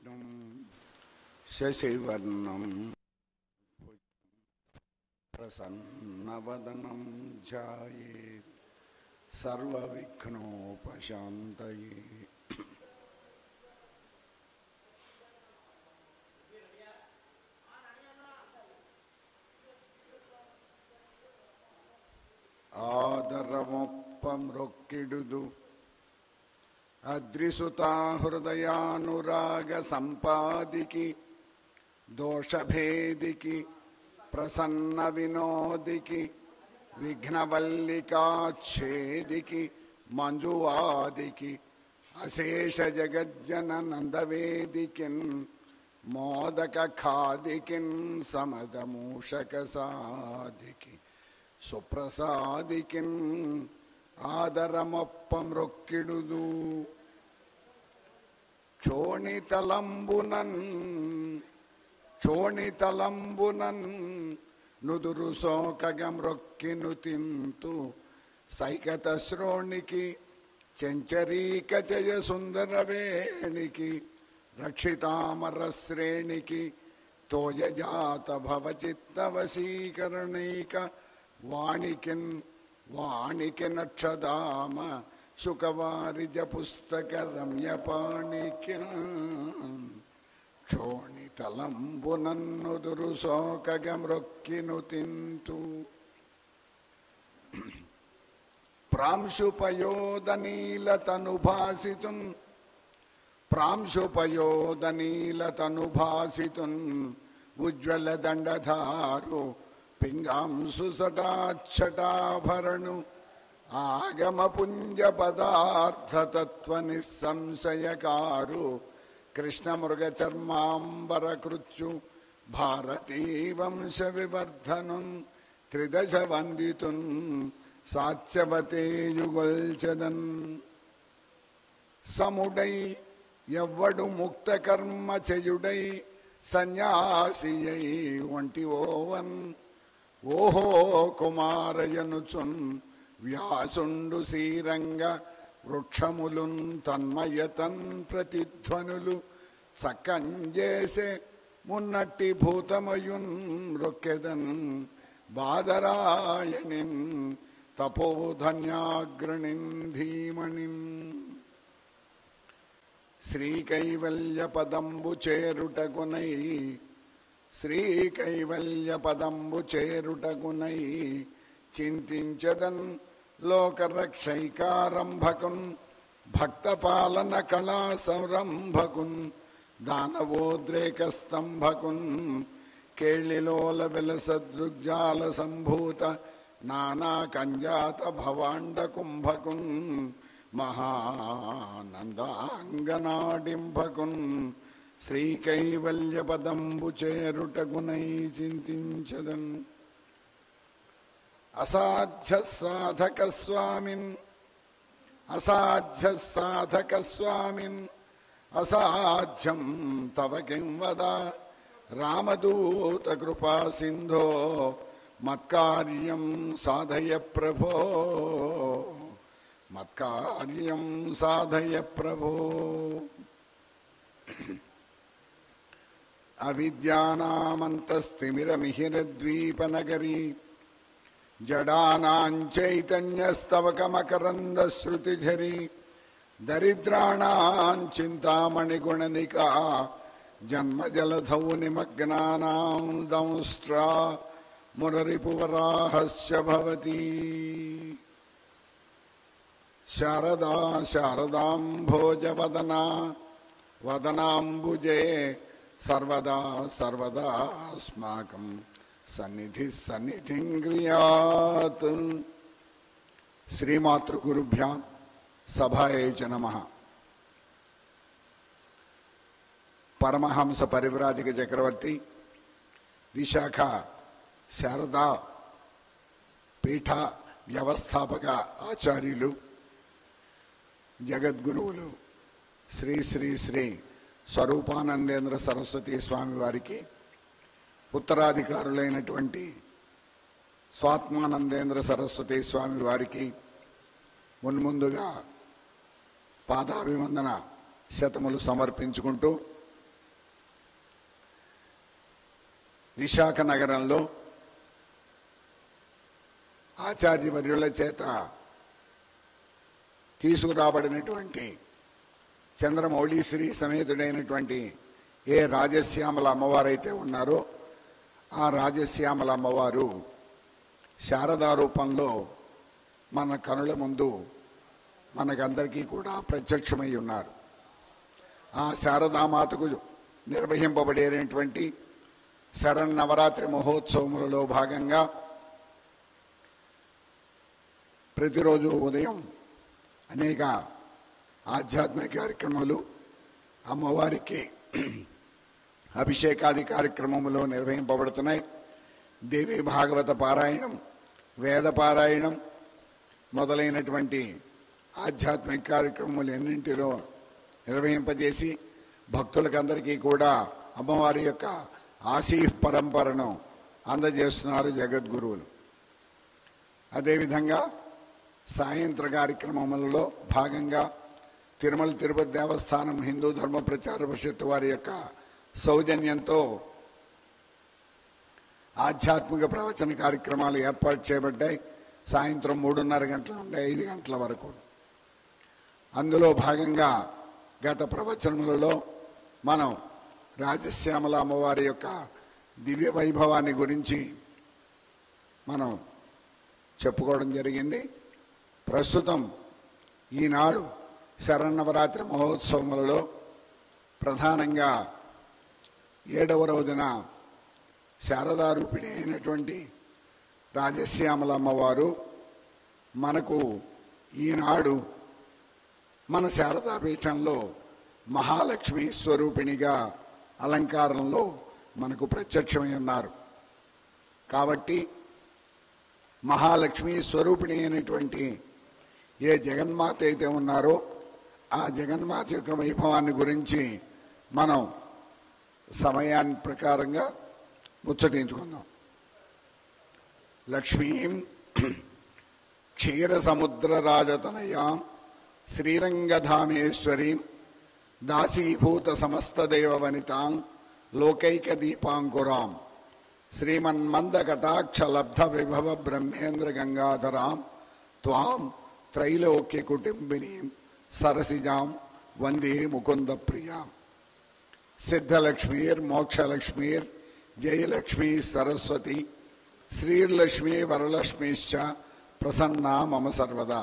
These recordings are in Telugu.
విష్ణుం శశివర్ణం ప్రసన్నవదనం ధ్యాయేత్ సర్వవిఘ్నోపశాంతయే ఆదరమొప్పమృక్కిడుదు అద్రిసుతా హృదయానురాగ సంపాదికి దోషభేదికి ప్రసన్న వినోదికి విఘ్నవల్లికాఛేదికి మంజువాదికి అశేష జగజ్జన నందవేదికిన్ మోదక ఖాదికిన్ సమదమూషక సాదికి సుప్రసాదికిన్ ఆదరమొప్పమృక్కిడుదు చోణితలంబునన్ చోణితలంబునన్ నుదురు సోకగమ్రొక్కిను తింతు సైకత శ్రోణికి చెంచరీక జయ సుందర వేణికి రక్షితామర శ్రేణికి తోయజాత భవచిత్త వశీకరణైక వాణికిన్ వాణికి నక్షదామ సుఖవారిజ పుస్తక రమ్యపాణికిన్ క్షోణితలంబునన్నుదురు శోకగమ్రొక్కిను తింతు ప్రాంశుపయోదనీలతనుభాసితున్ ప్రాంశుపయోదనీలతనుభాసితున్ ఉజ్వల దండధారు పింగాంసు సటాఛటాభరణు ఆగమ పుంజ పదార్థతత్వ నిస్సంశయకారు కృష్ణ మృగ చర్మాంబర కృత్యు భారతీ వంశ వివర్ధనం త్రిదశ వందితున్ సాత్యవతే యుగల్చదన్ సముడై ఎవ్వడు ముక్త కర్మ చేయుడై సన్యాసియై వంటి ఓవన్ ఓహో కుమారయనుచున్ వ్యాసుండు శ్రీరంగ వృక్షములున్ తన్మయతన్ ప్రతిధ్వనులు చక్కంజేసే మున్నట్టి భూతమయున్ రొక్కెదన్ బాదరాయణిన్ తపోధన్యాగ్రణిన్ ధీమణిన్ శ్రీకైవల్య పదంబు చేరుటగునై శ్రీకైవల్య పదంబు చేరుటగునై చింతించదన్ లోకరక్షైకారంభకున్ భక్తపాలన కళా సంరంభకున్ దానవోద్రేక స్తంభకున్ కేళిలోల విలసదృగ్జాల సంభూత నానా కంజాత భవాండ కుంభకున్ మహానందాంగనాడింభకున్ శ్రీకైవల్య పదంబు చేరుటగునై చింతించదన్ అసాధ్య సాధక స్వామిన్ అసాధ్య సాధక స్వామిన్ అసాధ్యం తవ కిం వద రామదూత కృపా సింధో మత్కార్యం సాధయ ప్రభో మత్కార్యం సాధయ ప్రభో అవిద్యానామంతస్తిమిరమిహిరద్వీపనగరీ జడానాంచైతన్యస్తవకమకరందశ్రుతిఝరీ దరిద్రాణాం చింతామణిగుణనికా జన్మజలధౌ నిమగ్నానాం దంష్ట్రా మురరిపువరాహస్య భవతి శారదా శారదాంభోజవదనా వదనాంబుజే సర్వదా సర్వదాస్మాకం సన్నిధి సన్నిధిం క్రియాత్ శ్రీమాతృగురుభ్యాం సభాయే చ నమ పరమహంస పరివ్రాజిక చక్రవర్తి విశాఖ శారదా పీఠ వ్యవస్థాపక ఆచార్యులు జగద్గురువులు శ్రీ శ్రీ శ్రీ స్వరూపానందేంద్ర సరస్వతి స్వామి వారికి ఉత్తరాధికారులైనటువంటి స్వాత్మానందేంద్ర సరస్వతి స్వామి వారికి మున్ముందుగా పాదాభివందన శతములు సమర్పించుకుంటూ విశాఖ నగరంలో ఆచార్యవర్యుల చేత తీసుకురాబడినటువంటి చంద్రమౌళీశ్వరి సమేతుడైనటువంటి ఏ రాజశ్యామల అమ్మవారైతే ఉన్నారో ఆ రాజశ్యామల అమ్మవారు శారదా రూపంలో మన కనుల ముందు మనకందరికీ కూడా ప్రత్యక్షమై ఉన్నారు ఆ శారదామాతకు నిర్వహింపబడేటువంటి శరన్నవరాత్రి మహోత్సవములలో భాగంగా ప్రతిరోజు ఉదయం అనేక ఆధ్యాత్మిక కార్యక్రమాలు అమ్మవారికి అభిషేకాది కార్యక్రమములు నిర్వహింపబడుతున్నాయి దేవి భాగవత పారాయణం వేద పారాయణం మొదలైనటువంటి ఆధ్యాత్మిక కార్యక్రమములు ఎన్నింటిలో నిర్వహింపజేసి భక్తులకందరికీ కూడా అమ్మవారి యొక్క ఆశీ పరంపరను అందజేస్తున్నారు జగద్గురువులు అదేవిధంగా సాయంత్ర కార్యక్రమములలో భాగంగా తిరుమల తిరుపతి దేవస్థానం హిందూ ధర్మ ప్రచార పరిషత్ వారి యొక్క సౌజన్యంతో ఆధ్యాత్మిక ప్రవచన కార్యక్రమాలు ఏర్పాటు చేయబడ్డాయి సాయంత్రం మూడున్నర గంటల నుండి ఐదు గంటల వరకు అందులో భాగంగా గత ప్రవచనములలో మనం రాజశ్యామల అమ్మవారి యొక్క దివ్య వైభవాన్ని గురించి మనం చెప్పుకోవడం జరిగింది ప్రస్తుతం ఈనాడు శరన్నవరాత్రి మహోత్సవములలో ప్రధానంగా ఏడవ రోజున శారదారూపిణి అయినటువంటి రాజశ్యామల అమ్మవారు మనకు ఈనాడు మన శారదాపీఠంలో మహాలక్ష్మి స్వరూపిణిగా అలంకారంలో మనకు ప్రత్యక్షమై ఉన్నారు కాబట్టి మహాలక్ష్మి స్వరూపిణి అయినటువంటి ఏ జగన్మాత అయితే ఉన్నారో ఆ జగన్మాత యొక్క వైభవాన్ని గురించి మనం సమయాన్ని ప్రకారంగా ముచ్చటించుకుందాం లక్ష్మీం క్షీరసముద్రరాజతనయాం శ్రీరంగధామేశ్వరీం దాసీభూత సమస్తదేవ వనితాం లోకైక దీపాంకురాం శ్రీమన్మంద కటాక్ష లబ్ధ విభవ బ్రహ్మేంద్ర గంగాధరాం త్వాం త్రైలోక్య కుటుంబినీం సరసిజాం వందే ముకుంద ప్రియాం సిద్ధలక్ష్మీర్ మోక్షలక్ష్మీర్ జయలక్ష్మీ సరస్వతి శ్రీర్లక్ష్మీ వరలక్ష్మీశ్చ ప్రసన్నా మమ సర్వదా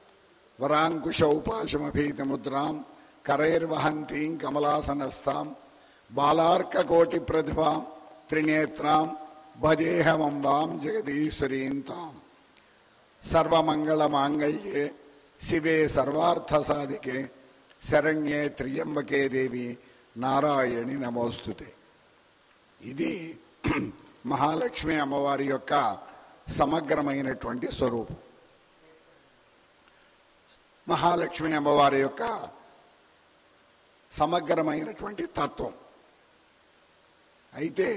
వరాంకుశౌపాశమభీతముద్రాం కరైర్వహంతీం కమలాసనస్థాం బాలార్కకోటి ప్రతిభాం త్రినేత్రాం భజేహమంబాం జగదీశ్వరీం తాం సర్వమంగళమాంగళ్యే శివే సర్వార్థసాధికే శరణ్యే త్రియంబకే దేవి నారాయణి నమోస్తుతే ఇది మహాలక్ష్మి అమ్మవారి యొక్క సమగ్రమైనటువంటి స్వరూపం మహాలక్ష్మి అమ్మవారి యొక్క సమగ్రమైనటువంటి తత్వం అయితే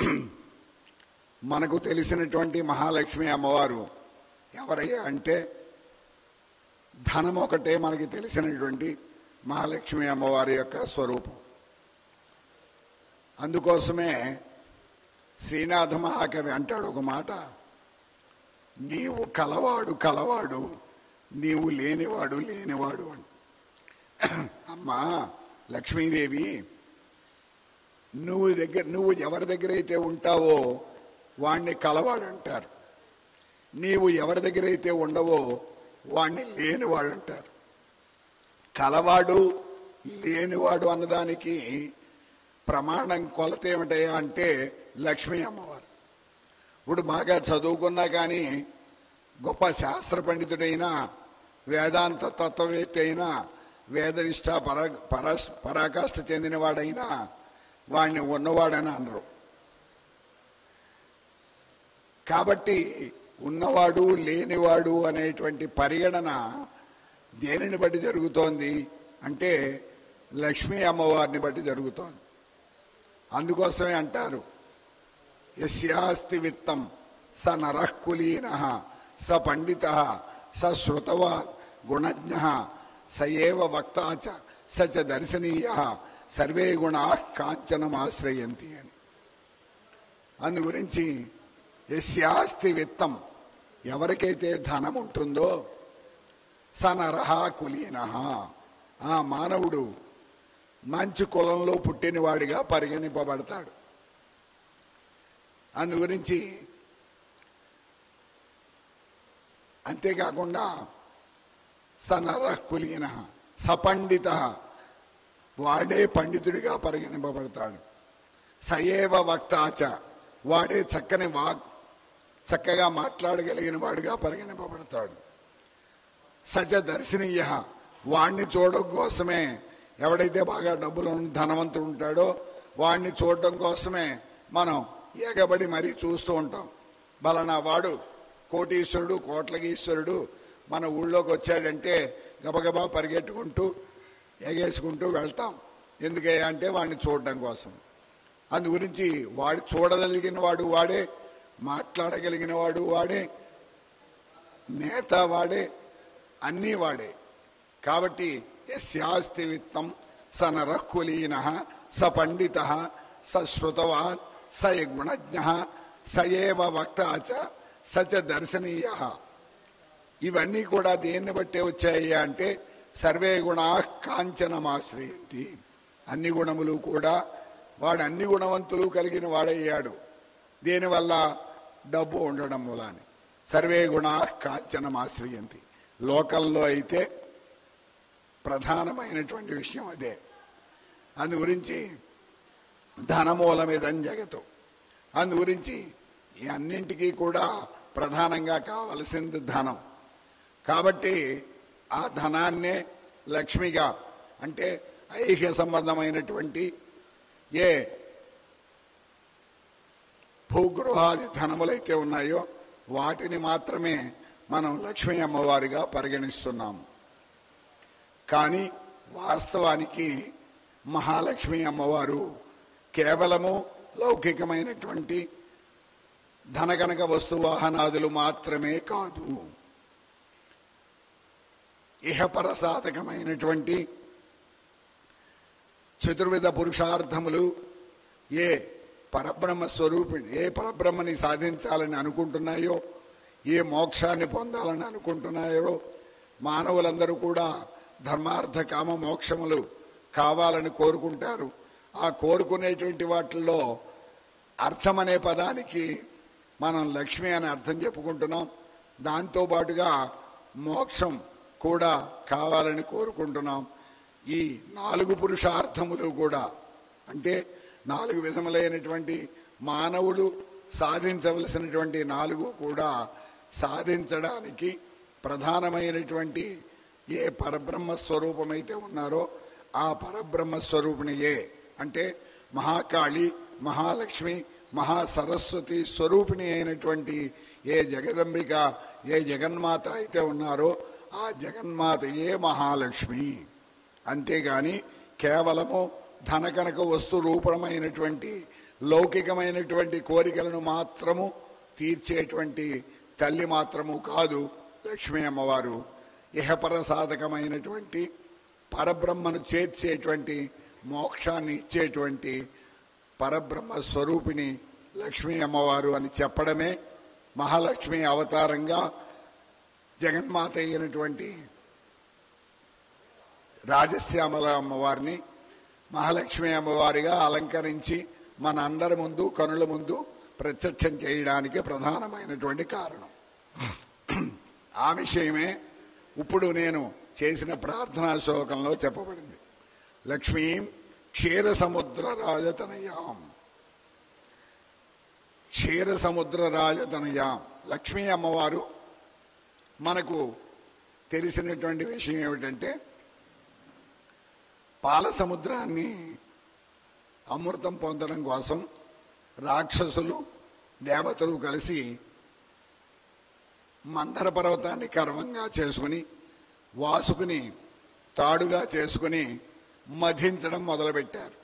మనకు తెలిసినటువంటి మహాలక్ష్మి అమ్మవారు ఎవరయ్యా అంటే ధనం ఒకటే మనకి తెలిసినటువంటి మహాలక్ష్మి అమ్మవారి యొక్క స్వరూపం అందుకోసమే శ్రీనాథ మహాకవి అంటాడు ఒక మాట నీవు కలవాడు కలవాడు నీవు లేనివాడు లేనివాడు అని అమ్మా లక్ష్మీదేవి నువ్వు దగ్గర నువ్వు ఎవరి దగ్గర అయితే ఉంటావో వాణ్ణి కలవాడు అంటారు నీవు ఎవరి దగ్గర అయితే ఉండవో వాణ్ణి లేనివాడు అంటారు కలవాడు లేనివాడు అన్నదానికి ప్రమాణం కొలత ఏమిటయ్యా అంటే లక్ష్మీ అమ్మవారు ఇప్పుడు బాగా చదువుకున్నా కానీ గొప్ప శాస్త్ర పండితుడైనా వేదాంత తత్వవేత్త అయినా వేదనిష్ట పరా పరా పరాకాష్ఠ చెందినవాడైనా వాడిని ఉన్నవాడని అనరు కాబట్టి ఉన్నవాడు లేనివాడు అనేటువంటి పరిగణన దేనిని బట్టి జరుగుతోంది అంటే లక్ష్మీ అమ్మవారిని బట్టి జరుగుతోంది అందుకోసమే అంటారు యస్యాస్తి విత్తం స నరఃకులీన స పండిత స శృతవాన్ గుణజ్ఞ స ఏవ వక్త చ స చ దర్శనీయ సర్వే గుణా కాంచనమాశ్రయంతి అని అందు గురించి యస్యాస్తి విత్తం ఎవరికైతే ధనం ఉంటుందో సనరహ కులీన ఆ మానవుడు మంచి కులంలో పుట్టినవాడిగా పరిగణింపబడతాడు అందు గురించి అంతేకాకుండా సనర కులీన సపండిత వాడే పండితుడిగా పరిగణింపబడతాడు సయేవ వక్తాచ వాడే చక్కని వాక్ చక్కగా మాట్లాడగలిగిన వాడిగా పరిగణింపబడతాడు సజ దర్శనీయ వాణ్ణి చూడడం కోసమే ఎవడైతే బాగా డబ్బులు ఉన్న ధనవంతుడు ఉంటాడో వాణ్ణి చూడడం కోసమే మనం ఎగబడి మరీ చూస్తూ ఉంటాం బలనా వాడు కోటీశ్వరుడు కోట్లగీశ్వరుడు మన ఊళ్ళోకి వచ్చాడంటే గబగబా పరిగెట్టుకుంటూ ఎగేసుకుంటూ వెళ్తాం ఎందుకయ్యా అంటే వాడిని చూడడం కోసం అందు గురించి వాడు చూడగలిగిన వాడు వాడే మాట్లాడగలిగిన వాడు వాడే నేత వాడే అన్నీ వాడే కాబట్టి యస్యాస్తి విత్తం స నరకులీన స పండిత స శ్రుతవాన్ స గుణజ్ఞ సయేవ వక్త చ సచ దర్శనీయ ఇవన్నీ కూడా దేన్ని బట్టే వచ్చాయి అంటే సర్వే గుణా కాంచనమాశ్రయంతి అన్ని గుణములు కూడా వాడు అన్ని గుణవంతులు కలిగిన వాడయ్యాడు దీనివల్ల డబ్బు ఉండడం మూలాని సర్వే గుణా కాంచనమాశ్రయంతి లోకంలో అయితే ప్రధానమైనటువంటి విషయం అదే అందు గురించి ధనమూలమిదం జగతు అందు గురించి ఈ అన్నింటికీ కూడా ప్రధానంగా కావలసింది ధనం కాబట్టి ఆ ధనాన్నే లక్ష్మిగా అంటే ఐహిక సంబంధమైనటువంటి ఏ భూగృహాది ధనములైతే ఉన్నాయో వాటిని మాత్రమే మనం లక్ష్మీ అమ్మవారిగా పరిగణిస్తున్నాము కానీ వాస్తవానికి మహాలక్ష్మి అమ్మవారు కేవలము లౌకికమైనటువంటి ధనగనక వస్తు వాహనాదులు మాత్రమే కాదు ఇహపర సాధకమైనటువంటి చతుర్విధ పురుషార్థములు ఏ పరబ్రహ్మ స్వరూపిణి ఏ పరబ్రహ్మని సాధించాలని అనుకుంటున్నాయో ఏ మోక్షాన్ని పొందాలని అనుకుంటున్నాయో మానవులందరూ కూడా ధర్మార్థ కామ మోక్షములు కావాలని కోరుకుంటారు ఆ కోరుకునేటువంటి వాటిల్లో అర్థం అనే పదానికి మనం లక్ష్మి అని అర్థం చెప్పుకుంటున్నాం దాంతో పాటుగా మోక్షం కూడా కావాలని కోరుకుంటున్నాం ఈ నాలుగు పురుషార్థములు కూడా అంటే నాలుగు విధములైనటువంటి మానవుడు సాధించవలసినటువంటి నాలుగు కూడా సాధించడానికి ప్రధానమైనటువంటి ఏ పరబ్రహ్మ స్వరూపమైతే ఉన్నారో ఆ పరబ్రహ్మ స్వరూపిణియే అంటే మహాకాళి మహాలక్ష్మి మహాసరస్వతి స్వరూపిణి అయినటువంటి ఏ జగదంబిక ఏ జగన్మాత అయితే ఉన్నారో ఆ జగన్మాతయే మహాలక్ష్మి అంతేగాని కేవలము ధనకనక వస్తు రూపమైనటువంటి లౌకికమైనటువంటి కోరికలను మాత్రము తీర్చేటువంటి తల్లి మాత్రము కాదు లక్ష్మీ అమ్మవారు ఇహపర సాధకమైనటువంటి పరబ్రహ్మను చేర్చేటువంటి మోక్షాన్ని ఇచ్చేటువంటి పరబ్రహ్మ స్వరూపిణి లక్ష్మీ అమ్మవారు అని చెప్పడమే మహాలక్ష్మి అవతారంగా జగన్మాత అయినటువంటి రాజశ్యామల అమ్మవారిని మహాలక్ష్మి అమ్మవారిగా అలంకరించి మన అందరి ముందు కనుల ముందు ప్రత్యక్షం చేయడానికి ప్రధానమైనటువంటి కారణం ఆ విషయమే ఇప్పుడు నేను చేసిన ప్రార్థనా శ్లోకంలో చెప్పబడింది లక్ష్మీం క్షీర సముద్ర రాజతనయాం క్షీర సముద్ర రాజతనయాం లక్ష్మీ అమ్మవారు మనకు తెలిసినటువంటి విషయం ఏమిటంటే పాల సముద్రాన్ని అమృతం పొందడం కోసం రాక్షసులు దేవతలు కలిసి మందర పర్వతాన్ని గర్వంగా చేసుకుని వాసుకుని తాడుగా చేసుకుని మధించడం మొదలుపెట్టారు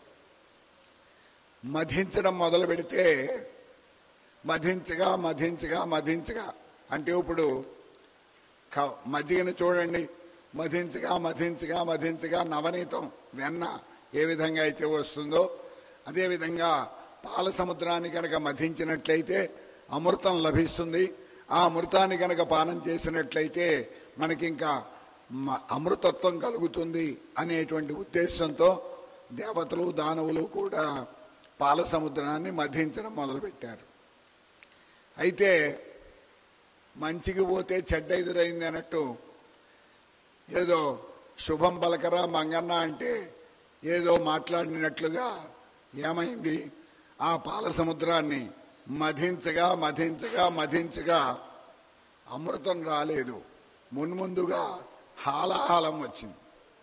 మధించడం మొదలు పెడితే మధించగా మధించగా మధించగా అంటే ఇప్పుడు క- మజ్జిగను చూడండి మధించగా మధించగా మధించగా నవనీతం వెన్న ఏ విధంగా అయితే వస్తుందో అదేవిధంగా పాల సముద్రాన్ని కనుక మధించినట్లయితే అమృతం లభిస్తుంది ఆ అమృతాన్ని కనుక పానం చేసినట్లయితే మనకింకా మ- అమృతత్వం కలుగుతుంది అనేటువంటి ఉద్దేశంతో దేవతలు దానవులు కూడా పాల సముద్రాన్ని మధించడం మొదలుపెట్టారు అయితే మంచికి పోతే చెడ్డ ఎదురైంది అన్నట్టు ఏదో శుభం పలకరా మంగన్న అంటే ఏదో మాట్లాడినట్లుగా ఏమైంది ఆ పాల సముద్రాన్ని మధించగా మధించగా మధించగా అమృతం రాలేదు మున్ముందుగా హాలాహలం వచ్చింది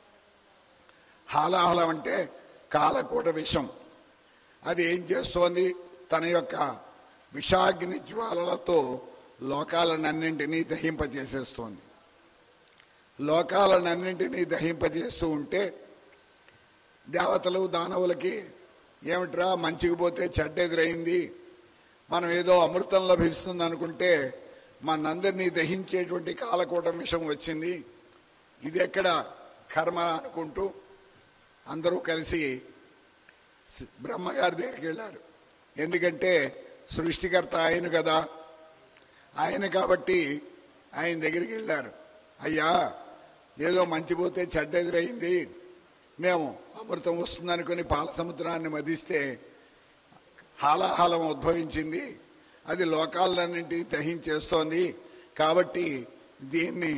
హాలాహలం అంటే కాలకూట విషం అది ఏం చేస్తోంది తన యొక్క విషాగ్ని జ్వాలలతో లోకాలనన్నింటినీ దహింపజేసేస్తోంది లోకాలనన్నింటినీ దహింపజేస్తూ ఉంటే దేవతలు దానవులకి ఏమిట్రా మంచికి పోతే చెడ్డ ఎదురైంది మనం ఏదో అమృతం లభిస్తుంది అనుకుంటే మనందరినీ దహించేటువంటి కాలకూట విషం వచ్చింది ఇది ఎక్కడ కర్మ అనుకుంటూ అందరూ కలిసి స్- బ్రహ్మగారి దగ్గరికి వెళ్ళారు ఎందుకంటే సృష్టికర్త ఆయన కదా ఆయన కాబట్టి ఆయన దగ్గరికి వెళ్ళారు అయ్యా ఏదో మంచి పోతే చెడ్డ ఎదురైంది మేము అమృతం వస్తుందనుకుని పాల సముద్రాన్ని మదిస్తే హాలాహలం ఉద్భవించింది అది లోకాలన్నింటినీ దహించేస్తోంది కాబట్టి దీన్ని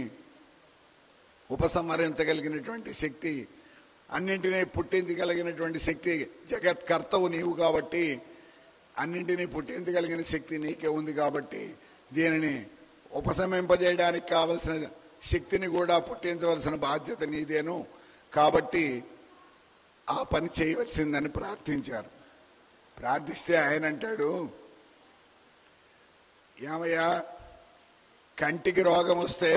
ఉపసంహరించగలిగినటువంటి శక్తి అన్నింటినీ పుట్టించగలిగినటువంటి శక్తి జగత్కర్తవు నీవు కాబట్టి అన్నింటినీ పుట్టించగలిగిన శక్తి నీకే ఉంది కాబట్టి దీనిని ఉపశమింపజేయడానికి కావలసిన శక్తిని కూడా పుట్టించవలసిన బాధ్యత నీదేను కాబట్టి ఆ పని చేయవలసిందని ప్రార్థించారు ప్రార్థిస్తే ఆయన అంటాడు ఏమయ్యా కంటికి రోగం వస్తే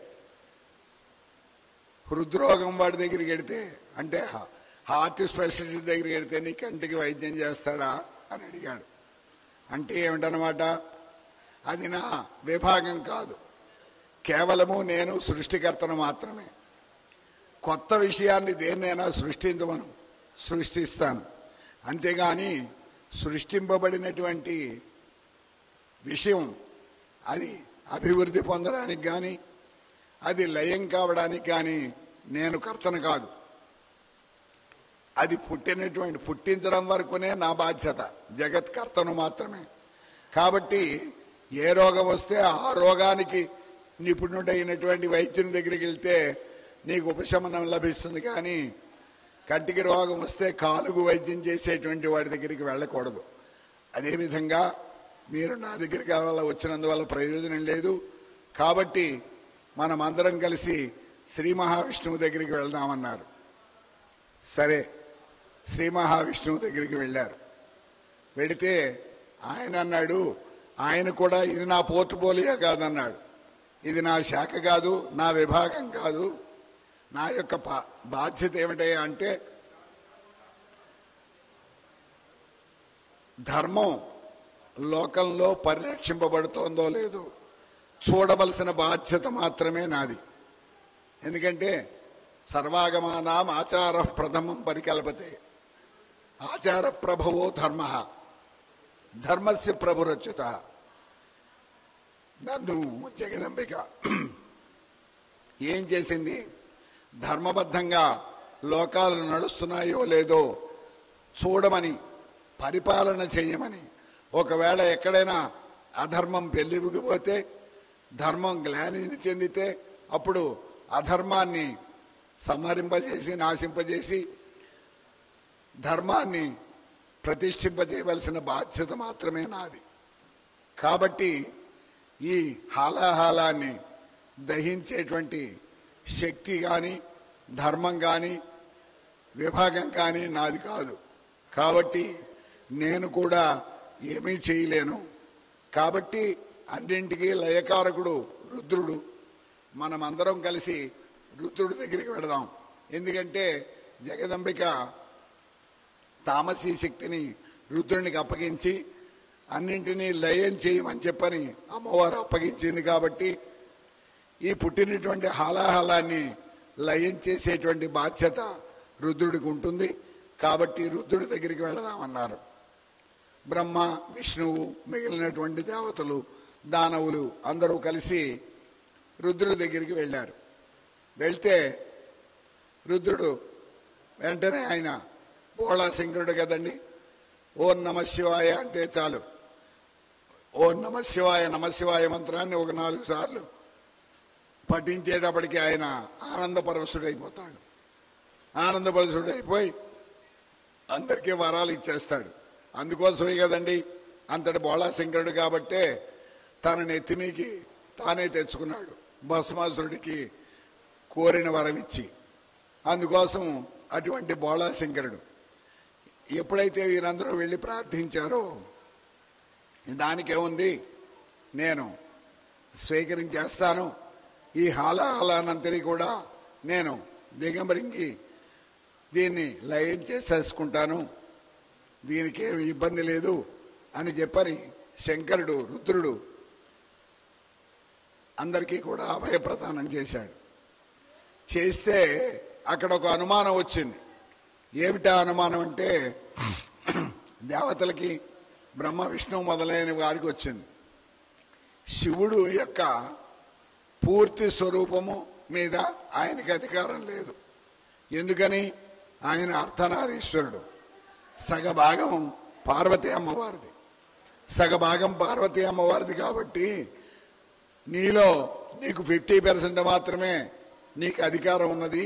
హృద్రోగం వాడి దగ్గరికి వెడితే అంటే హా- హార్ట్ స్పెషలిస్ట్ దగ్గరికి వెడితే నీ కంటికి వైద్యం చేస్తాడా అని అడిగాడు అంటే ఏమిటనమాట అది నా విభాగం కాదు కేవలము నేను సృష్టికర్తను మాత్రమే కొత్త విషయాన్ని దేన్నైనా సృష్టించమను సృష్టిస్తాను అంతేగాని సృష్టింపబడినటువంటి విషయం అది అభివృద్ధి పొందడానికి కానీ అది లయం కావడానికి కానీ నేను కర్తను కాదు అది పుట్టినటువంటి పుట్టించడం వరకునే నా బాధ్యత జగత్కర్తను మాత్రమే కాబట్టి ఏ రోగం వస్తే ఆ రోగానికి నిపుణుడైనటువంటి వైద్యుని దగ్గరికి వెళ్తే నీకు ఉపశమనం లభిస్తుంది కానీ కంటికి రోగం వస్తే కాలుగు వైద్యం చేసేటువంటి వాడి దగ్గరికి వెళ్ళకూడదు అదేవిధంగా మీరు నా దగ్గరికి అలా వచ్చినందువల్ల ప్రయోజనం లేదు కాబట్టి మనం అందరం కలిసి శ్రీ మహావిష్ణువు దగ్గరికి వెళ్దామన్నారు సరే శ్రీ మహావిష్ణువు దగ్గరికి వెళ్ళారు వెడితే ఆయన అన్నాడు ఆయన కూడా ఇది నా పోర్టుపోలియో కాదన్నాడు ఇది నా శాఖ కాదు నా విభాగం కాదు నా యొక్క పా- బాధ్యత ఏమిటయ్యా అంటే ధర్మం లోకంలో పరిరక్షింపబడుతోందో లేదో చూడవలసిన బాధ్యత మాత్రమే నాది ఎందుకంటే సర్వాగమానాం ఆచార ప్రథమం పరికల్పతే ఆచార ప్రభవో ధర్మ ధర్మస్య ప్రభురచ్యుత నన్ను జగదంబిక ఏం చేసింది ధర్మబద్ధంగా లోకాలు నడుస్తున్నాయో లేదో చూడమని పరిపాలన చేయమని ఒకవేళ ఎక్కడైనా అధర్మం పెళ్ళిగిపోతే ధర్మం గ్లానిని చెందితే అప్పుడు అధర్మాన్ని సంహరింపజేసి నాశింపజేసి ధర్మాన్ని ప్రతిష్ఠింపజేయవలసిన బాధ్యత మాత్రమే నాది కాబట్టి ఈ హాలాహాలాన్ని దహించేటువంటి శక్తి కానీ ధర్మం కానీ విభాగం కానీ నాది కాదు కాబట్టి నేను కూడా ఏమీ చేయలేను కాబట్టి అన్నింటికీ లయకారకుడు రుద్రుడు మనమందరం కలిసి రుద్రుడి దగ్గరికి వెడదాం ఎందుకంటే జగదంబిక తామసీ శక్తిని రుద్రునికి అప్పగించి అన్నింటినీ లయం చేయమని చెప్పని అమ్మవారు అప్పగించింది కాబట్టి ఈ పుట్టినటువంటి హాలాహలాన్ని లయం చేసేటువంటి బాధ్యత రుద్రుడికి ఉంటుంది కాబట్టి రుద్రుడి దగ్గరికి వెళదామన్నారు బ్రహ్మ విష్ణువు మిగిలినటువంటి దేవతలు దానవులు అందరూ కలిసి రుద్రుడి దగ్గరికి వెళ్ళారు వెళ్తే రుద్రుడు వెంటనే ఆయన బోళా శంకరుడు కదండి ఓం నమ శివాయ అంటే చాలు ఓం నమ శివాయ నమ శివాయ మంత్రాన్ని ఒక నాలుగు సార్లు పఠించేటప్పటికి ఆయన ఆనందపరవశుడైపోతాడు ఆనందపరవశుడైపోయి అందరికీ వరాలు ఇచ్చేస్తాడు అందుకోసమే కదండి అంతటి బోళాశంకరుడు కాబట్టే తన నెత్తిమీకి తానే తెచ్చుకున్నాడు భస్మాసురుడికి కోరిన వరం ఇచ్చి అందుకోసం అటువంటి బోళాశంకరుడు ఎప్పుడైతే వీరందరూ వెళ్ళి ప్రార్థించారో దానికేముంది నేను స్వీకరించేస్తాను ఈ హాలాహాలానంతని కూడా నేను దిగంబరించి దీన్ని లయం చేసేసుకుంటాను దీనికి ఏమి ఇబ్బంది లేదు అని చెప్పని శంకరుడు రుద్రుడు అందరికీ కూడా అభయప్రదానం చేశాడు చేస్తే అక్కడ ఒక అనుమానం వచ్చింది ఏమిటా అనుమానం అంటే దేవతలకి బ్రహ్మ విష్ణువు మొదలైన వారికి వచ్చింది శివుడు యొక్క పూర్తి స్వరూపము మీద ఆయనకి అధికారం లేదు ఎందుకని ఆయన అర్ధనారీశ్వరుడు సగభాగం పార్వతీ అమ్మవారిది సగభాగం పార్వతీ అమ్మవారిది కాబట్టి నీలో నీకు ఫిఫ్టీ పర్సెంట్ మాత్రమే నీకు అధికారం ఉన్నది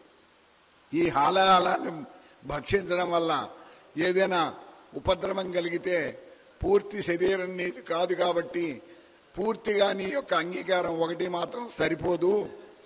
ఈ హాలాహాలాన్ని భక్షించడం వల్ల ఏదైనా ఉపద్రవం కలిగితే పూర్తి శరీరం నీది కాదు కాబట్టి పూర్తిగా నీ యొక్క అంగీకారం ఒకటి మాత్రం సరిపోదు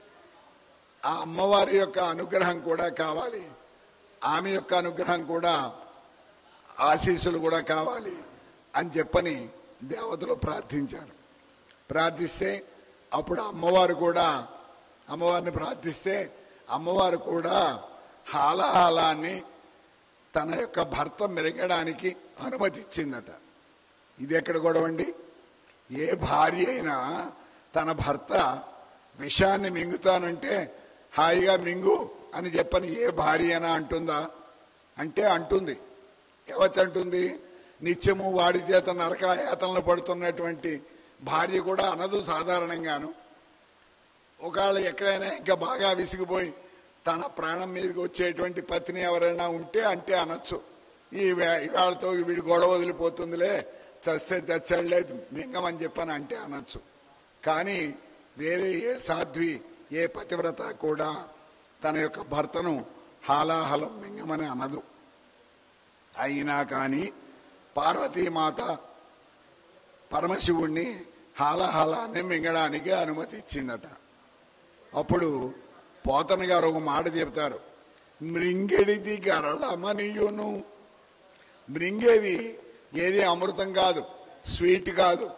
ఆ అమ్మవారి యొక్క అనుగ్రహం కూడా కావాలి ఆమె యొక్క అనుగ్రహం కూడా ఆశీస్సులు కూడా కావాలి అని చెప్పని దేవతలు ప్రార్థించారు ప్రార్థిస్తే అప్పుడు అమ్మవారు కూడా అమ్మవారిని ప్రార్థిస్తే అమ్మవారు కూడా హాలాహాలాన్ని తన యొక్క భర్త మెరగడానికి అనుమతి ఇచ్చిందట ఇది ఎక్కడ గొడవండి ఏ భార్య అయినా తన భర్త విషాన్ని మింగుతానంటే హాయిగా మింగు అని చెప్పని ఏ భార్య అయినా అంటుందా అంటే అంటుంది ఎవతి అంటుంది నిత్యము వాడి చేత నరకాయాతనలు పడుతున్నటువంటి భార్య కూడా అనదు సాధారణంగాను ఒకవేళ ఎక్కడైనా ఇంకా బాగా విసిగిపోయి తన ప్రాణం మీదకి వచ్చేటువంటి పత్ని ఎవరైనా ఉంటే అంటే అనొచ్చు ఈ వే- ఇవాళతో వీడి గొడవ వదిలిపోతుందిలే చస్తే చచ్చాడులే మింగమని చెప్పని అంటే అనొచ్చు కానీ వేరే ఏ సాధ్వి ఏ పతివ్రత కూడా తన యొక్క భర్తను హాలాహలం మింగమని అనదు అయినా కానీ పార్వతీమాత పరమశివుణ్ణి హాలాహలాన్ని మింగడానికి అనుమతి ఇచ్చిందట అప్పుడు పోతన గారు ఒక మాట చెప్తారు మృంగెడిది గరళమనియును మృంగేది ఏది అమృతం కాదు స్వీట్ కాదు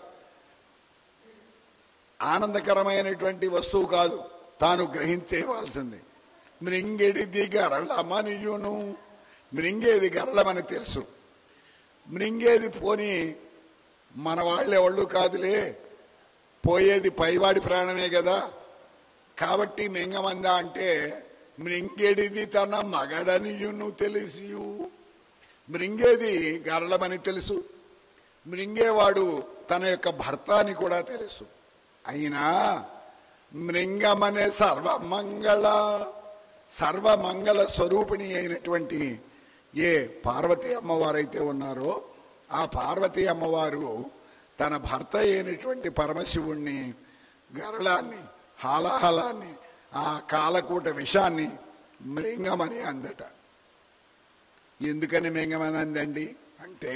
ఆనందకరమైనటువంటి వస్తువు కాదు తాను గ్రహించేవాల్సింది మృంగెడిది గరళమనియును మృంగేది గరళమని తెలుసు మృంగేది పోని మన వాళ్ళెవళ్ళు కాదులే పోయేది పైవాడి ప్రాణమే కదా కాబట్టి మింగమందా అంటే మృంగేడిది తన మగడనియును తెలిసియు మృంగేది గరళమని తెలుసు మృంగేవాడు తన యొక్క భర్త అని కూడా తెలుసు అయినా మృంగమనే సర్వమంగళ సర్వమంగళ స్వరూపిణి అయినటువంటి ఏ పార్వతీ అమ్మవారైతే ఉన్నారో ఆ పార్వతీ అమ్మవారు తన భర్త అయినటువంటి పరమశివుణ్ణి గరళాన్ని హాలాహలాన్ని ఆ కాలకూట విషాన్ని మృంగమని అందట ఎందుకని మింగమని అందండి అంటే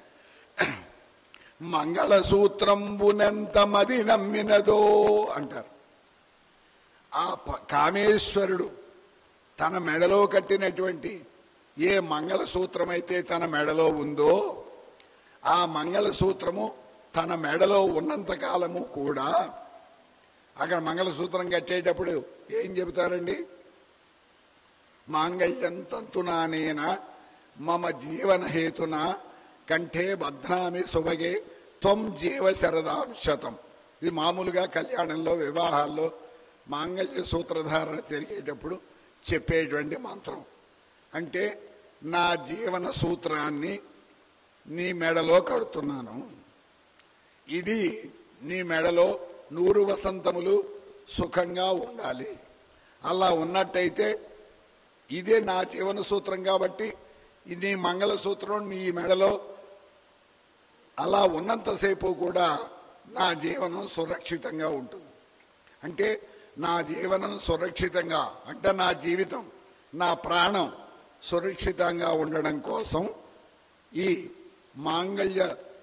మంగళసూత్రంబునెంత మది నమ్మినదో అంటారు ఆ ప- కామేశ్వరుడు తన మెడలో కట్టినటువంటి ఏ మంగళసూత్రం అయితే తన మెడలో ఉందో ఆ మంగళసూత్రము తన మెడలో ఉన్నంత కాలము కూడా అక్కడ మంగళసూత్రం కట్టేటప్పుడు ఏం చెబుతారండి మాంగళ్యం తంతునానేన మమ జీవన హేతున కంఠే బధ్నామి సుభగే త్వం జీవ శరదాం శతం ఇది మామూలుగా కళ్యాణంలో వివాహాల్లో మాంగళ్య సూత్రధారణ జరిగేటప్పుడు చెప్పేటువంటి మంత్రం అంటే నా జీవన సూత్రాన్ని నీ మెడలో కడుతున్నాను ఇది నీ మెడలో నూరు వసంతములు సుఖంగా ఉండాలి అలా ఉన్నట్టయితే ఇదే నా జీవన సూత్రం కాబట్టి ఈ నీ మంగళసూత్రం నీ మెడలో అలా ఉన్నంతసేపు కూడా నా జీవనం సురక్షితంగా ఉంటుంది అంటే నా జీవనం సురక్షితంగా అంటే నా జీవితం నా ప్రాణం సురక్షితంగా ఉండడం కోసం ఈ మాంగళ్య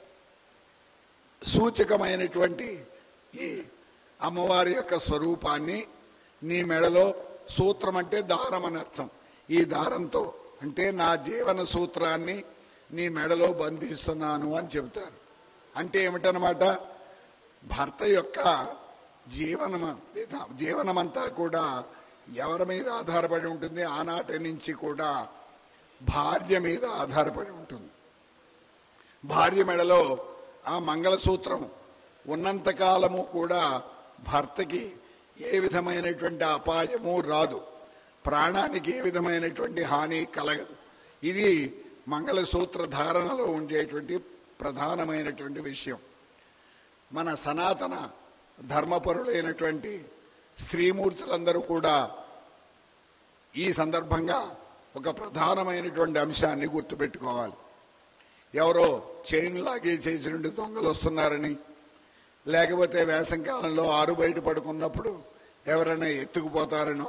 సూచకమైనటువంటి ఈ అమ్మవారి యొక్క స్వరూపాన్ని నీ మెడలో సూత్రం అంటే దారం అని అర్థం ఈ దారంతో అంటే నా జీవన సూత్రాన్ని నీ మెడలో బంధిస్తున్నాను అని చెబుతారు అంటే ఏమిటనమాట భర్త యొక్క జీవనం విధా జీవనమంతా కూడా ఎవరి మీద ఆధారపడి ఉంటుంది ఆనాటి నుంచి కూడా భార్య మీద ఆధారపడి ఉంటుంది భార్య మెడలో ఆ మంగళసూత్రం ఉన్నంతకాలము కూడా భర్తకి ఏ విధమైనటువంటి అపాయము రాదు ప్రాణానికి ఏ విధమైనటువంటి హాని కలగదు ఇది మంగళసూత్ర ధారణలో ఉండేటువంటి ప్రధానమైనటువంటి విషయం మన సనాతన ధర్మపరులైనటువంటి స్త్రీమూర్తులందరూ కూడా ఈ సందర్భంగా ఒక ప్రధానమైనటువంటి అంశాన్ని గుర్తుపెట్టుకోవాలి ఎవరో చైన్ లాగే చేసి నుండి దొంగలు వస్తున్నారని లేకపోతే వేసంకాలంలో ఆరు బయట పడుకున్నప్పుడు ఎవరైనా ఎత్తుకుపోతారనో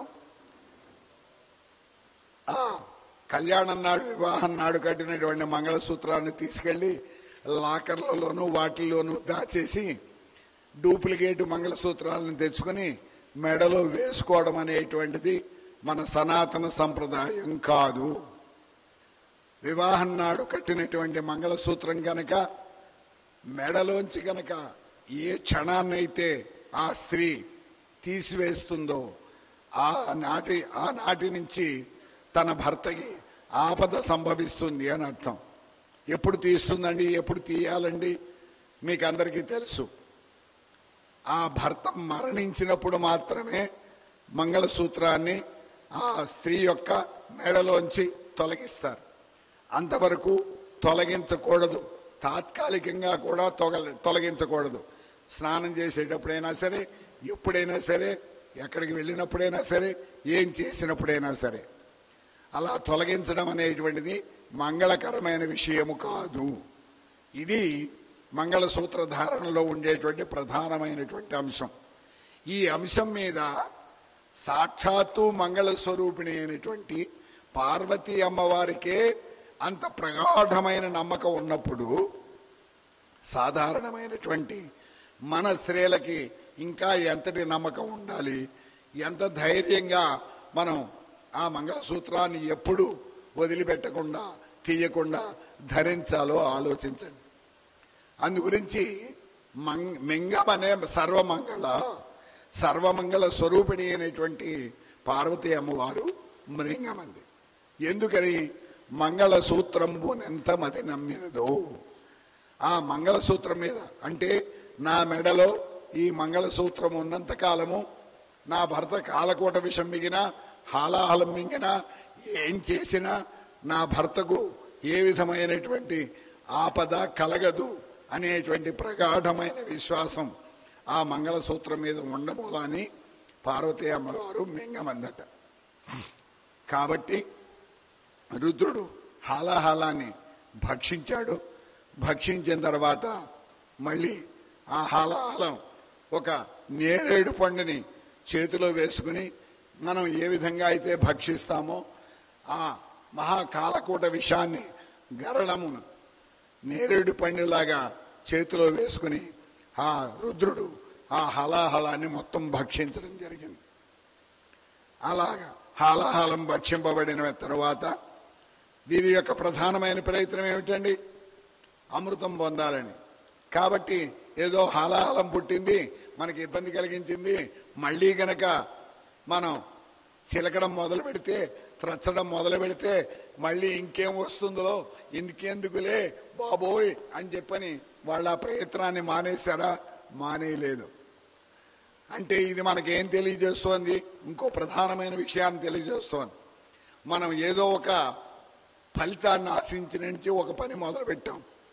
ఆ కళ్యాణం నాడు వివాహం నాడు కట్టినటువంటి మంగళసూత్రాన్ని తీసుకెళ్లి లాకర్లలోనూ వాటిల్లోనూ దాచేసి డూప్లికేట్ మంగళసూత్రాలను తెచ్చుకొని మెడలో వేసుకోవడం అనేటువంటిది మన సనాతన సంప్రదాయం కాదు వివాహం నాడు కట్టినటువంటి మంగళసూత్రం కనుక మెడలోంచి కనుక ఏ క్షణాన్నైతే ఆ స్త్రీ తీసివేస్తుందో ఆ నాటి ఆ నాటి నుంచి తన భర్తకి ఆపద సంభవిస్తుంది అని అర్థం ఎప్పుడు తీస్తుందండి ఎప్పుడు తీయాలండి మీకు అందరికీ తెలుసు ఆ భర్త మరణించినప్పుడు మాత్రమే మంగళసూత్రాన్ని ఆ స్త్రీ యొక్క మెడలోంచి తొలగిస్తారు అంతవరకు తొలగించకూడదు తాత్కాలికంగా కూడా తొగ తొలగించకూడదు స్నానం చేసేటప్పుడైనా సరే ఎప్పుడైనా సరే ఎక్కడికి వెళ్ళినప్పుడైనా సరే ఏం చేసినప్పుడైనా సరే అలా తొలగించడం అనేటువంటిది మంగళకరమైన విషయము కాదు ఇది మంగళసూత్ర ధారణలో ఉండేటువంటి ప్రధానమైనటువంటి అంశం ఈ అంశం మీద సాక్షాత్తు మంగళ స్వరూపిణి అయినటువంటి పార్వతీ అమ్మవారికే అంత ప్రగాఢమైన నమ్మకం ఉన్నప్పుడు సాధారణమైనటువంటి మన స్త్రీలకి ఇంకా ఎంతటి నమ్మకం ఉండాలి ఎంత ధైర్యంగా మనం ఆ మంగళసూత్రాన్ని ఎప్పుడు వదిలిపెట్టకుండా తీయకుండా ధరించాలో ఆలోచించండి అందు గురించి మంగ్ మింగం అనే సర్వమంగళ సర్వమంగళ స్వరూపిణి అయినటువంటి పార్వతీ అమ్మవారు మృంగమంది ఎందుకని మంగళసూత్రంబునెంత మతి నమ్మినదో ఆ మంగళసూత్రం మీద అంటే నా మెడలో ఈ మంగళసూత్రం ఉన్నంత కాలము నా భర్త కాలకోట విషం మిగినా హాలాహలం మింగినా ఏం చేసినా నా భర్తకు ఏ విధమైనటువంటి ఆపద కలగదు అనేటువంటి ప్రగాఢమైన విశ్వాసం ఆ మంగళసూత్రం మీద ఉండమూలని పార్వతీ అమ్మవారు మింగమందట కాబట్టి రుద్రుడు హాలాహాలాన్ని భక్షించాడు భక్షించిన తర్వాత మళ్ళీ ఆ హాలాహలం ఒక నేరేడు పండుని చేతిలో వేసుకుని మనం ఏ విధంగా అయితే భక్షిస్తామో ఆ మహాకాలకూట విషాన్ని గరళమును నేరేడు పండులాగా చేతిలో వేసుకుని ఆ రుద్రుడు ఆ హలాహలాన్ని మొత్తం భక్షించడం జరిగింది అలాగా హాలాహలం భక్షింపబడిన తర్వాత దీని యొక్క ప్రధానమైన ప్రయత్నం ఏమిటండి అమృతం పొందాలని కాబట్టి ఏదో హాలాహలం పుట్టింది మనకి ఇబ్బంది కలిగించింది మళ్ళీ గనక మనం చిలకడం మొదలు పెడితే త్రచ్చడం మొదలు పెడితే మళ్ళీ ఇంకేం వస్తుందో ఇందుకెందుకులే బాబోయ్ అని చెప్పని వాళ్ళ ఆ ప్రయత్నాన్ని మానేశారా మానేయలేదు అంటే ఇది మనకేం తెలియజేస్తోంది ఇంకో ప్రధానమైన విషయాన్ని తెలియజేస్తోంది మనం ఏదో ఒక ఫలితాన్ని ఆశించి నుంచి ఒక పని మొదలు పెట్టాం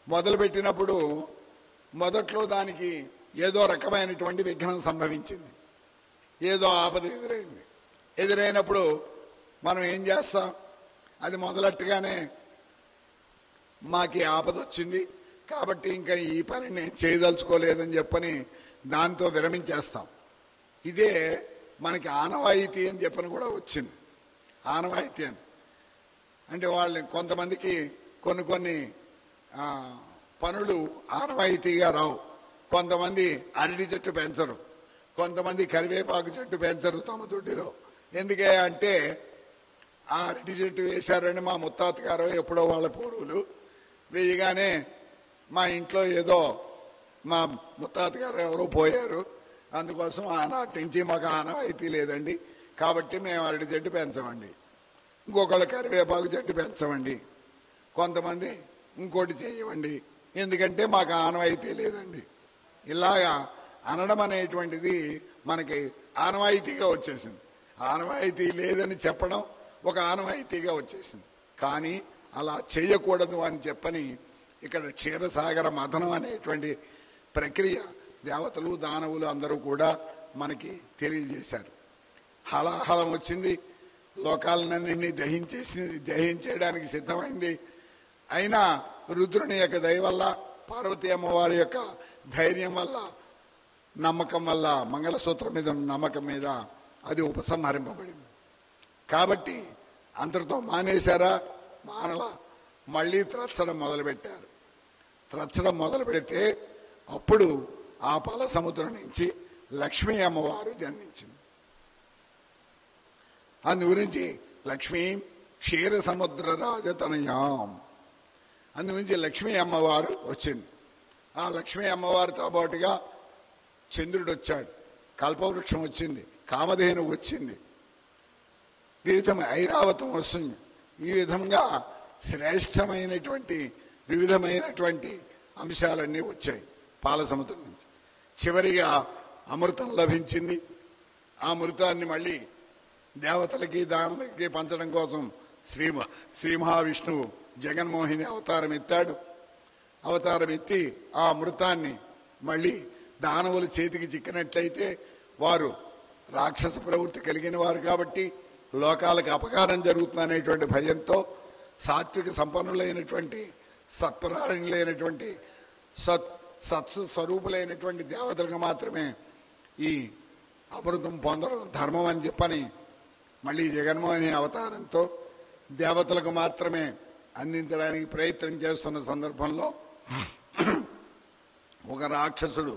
మొదలుపెట్టినప్పుడు మొదట్లో దానికి ఏదో రకమైనటువంటి విఘ్నం సంభవించింది ఏదో ఆపద ఎదురైంది ఎదురైనప్పుడు మనం ఏం చేస్తాం అది మొదలట్టుగానే మాకు ఈ ఆపద వచ్చింది కాబట్టి ఇంకా ఈ పని నేను చేయదలుచుకోలేదని చెప్పని దాంతో విరమించేస్తాం ఇదే మనకి ఆనవాయితీ అని చెప్పని కూడా వచ్చింది ఆనవాయితీ అని అంటే వాళ్ళని కొంతమందికి కొన్ని కొన్ని ఆ, పనులు ఆనవాయితీగా రావు కొంతమంది అరటి చెట్టు పెంచరు కొంతమంది కరివేపాకు చెట్టు పెంచరు తమ దొడ్డిలో ఎందుకే అంటే ఆ అరటి చెట్టు వేశారని మా ముత్తాత గారు ఎప్పుడో వాళ్ళ పూర్వులు వేయగానే మా ఇంట్లో ఏదో మా ముత్తాత గారు ఎవరో పోయారు అందుకోసం ఆనాటి నుంచి మాకు ఆనవాయితీ లేదండి కాబట్టి మేము అరటి చెట్టు పెంచమండి ఇంకొకళ్ళు కరివేపాకు చెట్టు పెంచమండి కొంతమంది ఇంకోటి చేయమండి ఎందుకంటే మాకు ఆనవాయితీ లేదండి ఇలాగా అనడం అనేటువంటిది మనకి ఆనవాయితీగా వచ్చేసింది ఆనవాయితీ లేదని చెప్పడం ఒక ఆనవాయితీగా వచ్చేసింది కానీ అలా చేయకూడదు అని చెప్పని ఇక్కడ క్షీరసాగర మథనం అనేటువంటి ప్రక్రియ దేవతలు దానవులు అందరూ కూడా మనకి తెలియజేశారు హలాహలం వచ్చింది లోకాలన్నింటినీ దహించేసి దహించేయడానికి సిద్ధమైంది అయినా రుద్రుని యొక్క దయ వల్ల పార్వతీ అమ్మవారి యొక్క ధైర్యం వల్ల నమ్మకం వల్ల మంగళసూత్రం మీద ఉన్న నమ్మకం మీద అది ఉపసంహరింపబడింది కాబట్టి అంతటితో మానేశారా మానల మళ్ళీ త్రచ్చడం మొదలుపెట్టారు త్రచ్చడం మొదలు పెడితే అప్పుడు ఆ పాల సముద్రం నుంచి లక్ష్మీ అమ్మవారు జన్మించింది అందు గురించి లక్ష్మీ క్షీర సముద్ర రాజతనయాం అందు గురించి లక్ష్మీ అమ్మవారు వచ్చింది ఆ లక్ష్మీ అమ్మవారితో పాటుగా చంద్రుడు వచ్చాడు కల్పవృక్షం వచ్చింది కామధేను వచ్చింది వివిధం ఐరావతం వస్తుంది ఈ విధంగా శ్రేష్టమైనటువంటి వివిధమైనటువంటి అంశాలన్నీ వచ్చాయి పాల సముద్రం నుంచి చివరిగా అమృతం లభించింది ఆ అమృతాన్ని మళ్ళీ దేవతలకి దానులకి పంచడం కోసం శ్రీ శ్రీ మహావిష్ణువు జగన్మోహిని అవతారం ఎత్తాడు అవతారం ఎత్తి ఆ అమృతాన్ని మళ్ళీ దానవుల చేతికి చిక్కినట్లయితే వారు రాక్షస ప్రవృత్తి కలిగిన వారు కాబట్టి లోకాలకు అపకారం జరుగుతుందనేటువంటి భయంతో సాత్విక సంపన్నులైనటువంటి సత్పరాయణులైనటువంటి సత్ సత్సు స్వరూపులైనటువంటి దేవతలకు మాత్రమే ఈ అమృతం పొందడం ధర్మం అని చెప్పని మళ్ళీ జగన్మోహిని అవతారంతో దేవతలకు మాత్రమే అందించడానికి ప్రయత్నం చేస్తున్న సందర్భంలో ఒక రాక్షసుడు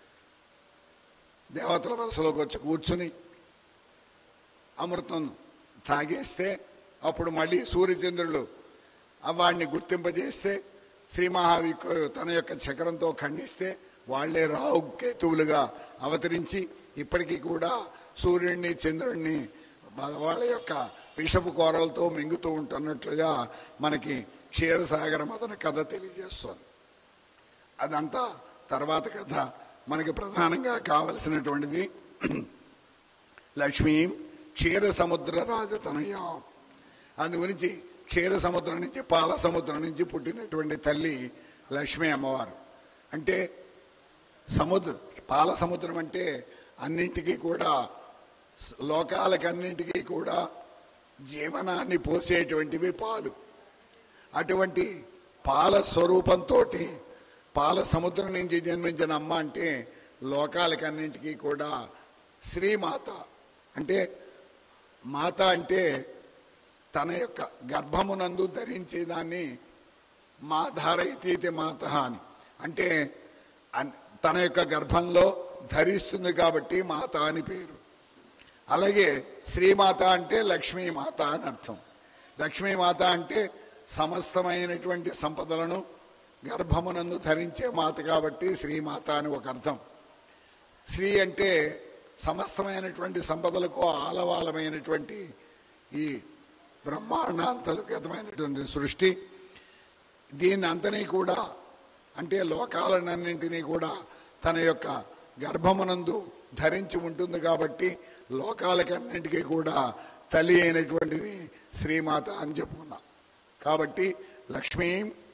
దేవతల వరుసలోకి వచ్చి కూర్చుని అమృతం తాగేస్తే అప్పుడు మళ్ళీ సూర్యచంద్రులు ఆ వాడిని గుర్తింపజేస్తే శ్రీ మహావికు తన యొక్క చక్రంతో ఖండిస్తే వాళ్లే రావు కేతువులుగా అవతరించి ఇప్పటికీ కూడా సూర్యుడిని చంద్రుడిని వాళ్ళ యొక్క విషపు కోరలతో మింగుతూ ఉంటున్నట్లుగా మనకి క్షీరసాగర మదన కథ తెలియజేస్తుంది అదంతా తర్వాత కథ మనకి ప్రధానంగా కావలసినటువంటిది లక్ష్మీ క్షీర సముద్ర రాజతనయం అందు గురించి క్షీర సముద్రం నుంచి పాల సముద్రం నుంచి పుట్టినటువంటి తల్లి లక్ష్మీ అమ్మవారు అంటే సముద్రం పాల సముద్రం అంటే అన్నింటికీ కూడా లోకాలకన్నింటికీ కూడా జీవనాన్ని పోసేటువంటివి పాలు అటువంటి పాల స్వరూపంతో పాల సముద్రం నుంచి జన్మించిన అమ్మ అంటే లోకాలకన్నింటికీ కూడా శ్రీమాత అంటే మాత అంటే తన యొక్క గర్భమునందు ధరించే దాన్ని మా ధారయితీతి మాత అని అంటే అన్- తన యొక్క గర్భంలో ధరిస్తుంది కాబట్టి మాత అని పేరు అలాగే శ్రీమాత అంటే లక్ష్మీమాత అని అర్థం లక్ష్మీమాత అంటే సమస్తమైనటువంటి సంపదలను గర్భమునందు ధరించే మాత కాబట్టి శ్రీమాత అని ఒక అర్థం శ్రీ అంటే సమస్తమైనటువంటి సంపదలకు ఆలవాలమైనటువంటి ఈ బ్రహ్మాండాంతర్గతమైనటువంటి సృష్టి దీన్ని అంతని కూడా అంటే లోకాలన్నింటినీ కూడా తన యొక్క గర్భమునందు ధరించి ఉంటుంది కాబట్టి లోకాలకన్నింటికీ కూడా తల్లి అయినటువంటిది శ్రీమాత అని చెప్పుకున్నాం కాబట్టి లక్ష్మీ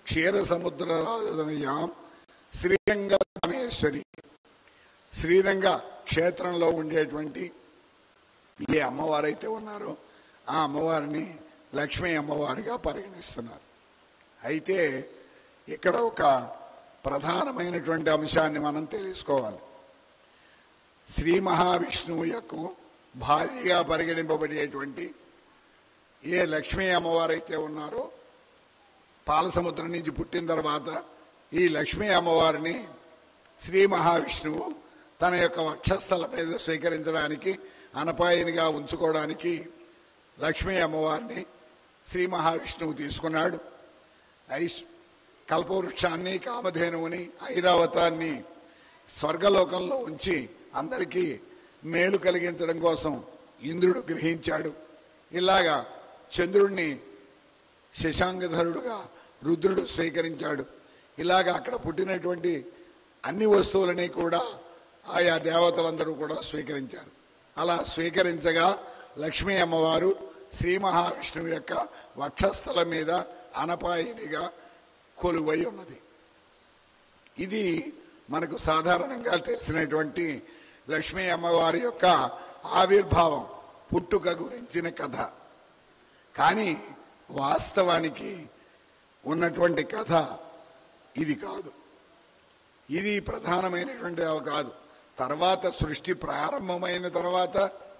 క్షీర సముద్ర రాజధానియాం శ్రీరంగ రామేశ్వరి శ్రీరంగ క్షేత్రంలో ఉండేటువంటి ఏ అమ్మవారైతే ఉన్నారో ఆ అమ్మవారిని లక్ష్మీ అమ్మవారిగా పరిగణిస్తున్నారు అయితే ఇక్కడ ఒక ప్రధానమైనటువంటి అంశాన్ని మనం తెలుసుకోవాలి శ్రీ మహావిష్ణువు యొక్క భార్యగా పరిగణింపబడేటువంటి ఏ లక్ష్మీ అమ్మవారైతే ఉన్నారో పాలసముద్రం నుంచి పుట్టిన తర్వాత ఈ లక్ష్మీ అమ్మవారిని శ్రీ మహావిష్ణువు తన యొక్క వక్షస్థల మీద స్వీకరించడానికి అనపాయనిగా ఉంచుకోవడానికి లక్ష్మీ అమ్మవారిని శ్రీ మహావిష్ణువు తీసుకున్నాడు ఐస్ కల్పవృక్షాన్ని కామధేనువుని ఐరావతాన్ని స్వర్గలోకంలో ఉంచి అందరికీ మేలు కలిగించడం కోసం ఇంద్రుడు గ్రహించాడు ఇలాగా చంద్రుడిని శశాంగధరుడుగా రుద్రుడు స్వీకరించాడు ఇలాగ అక్కడ పుట్టినటువంటి అన్ని వస్తువులని కూడా ఆయా దేవతలందరూ కూడా స్వీకరించారు అలా స్వీకరించగా లక్ష్మీ అమ్మవారు శ్రీ మహావిష్ణువు యొక్క వక్షస్థలం మీద అనపాయినిగా కొలువై ఉన్నది ఇది మనకు సాధారణంగా తెలిసినటువంటి లక్ష్మీ అమ్మవారి యొక్క ఆవిర్భావం పుట్టుక గురించిన కథ కానీ వాస్తవానికి ఉన్నటువంటి కథ ఇది కాదు ఇది ప్రధానమైనటువంటి కాదు తర్వాత సృష్టి ప్రారంభమైన తర్వాత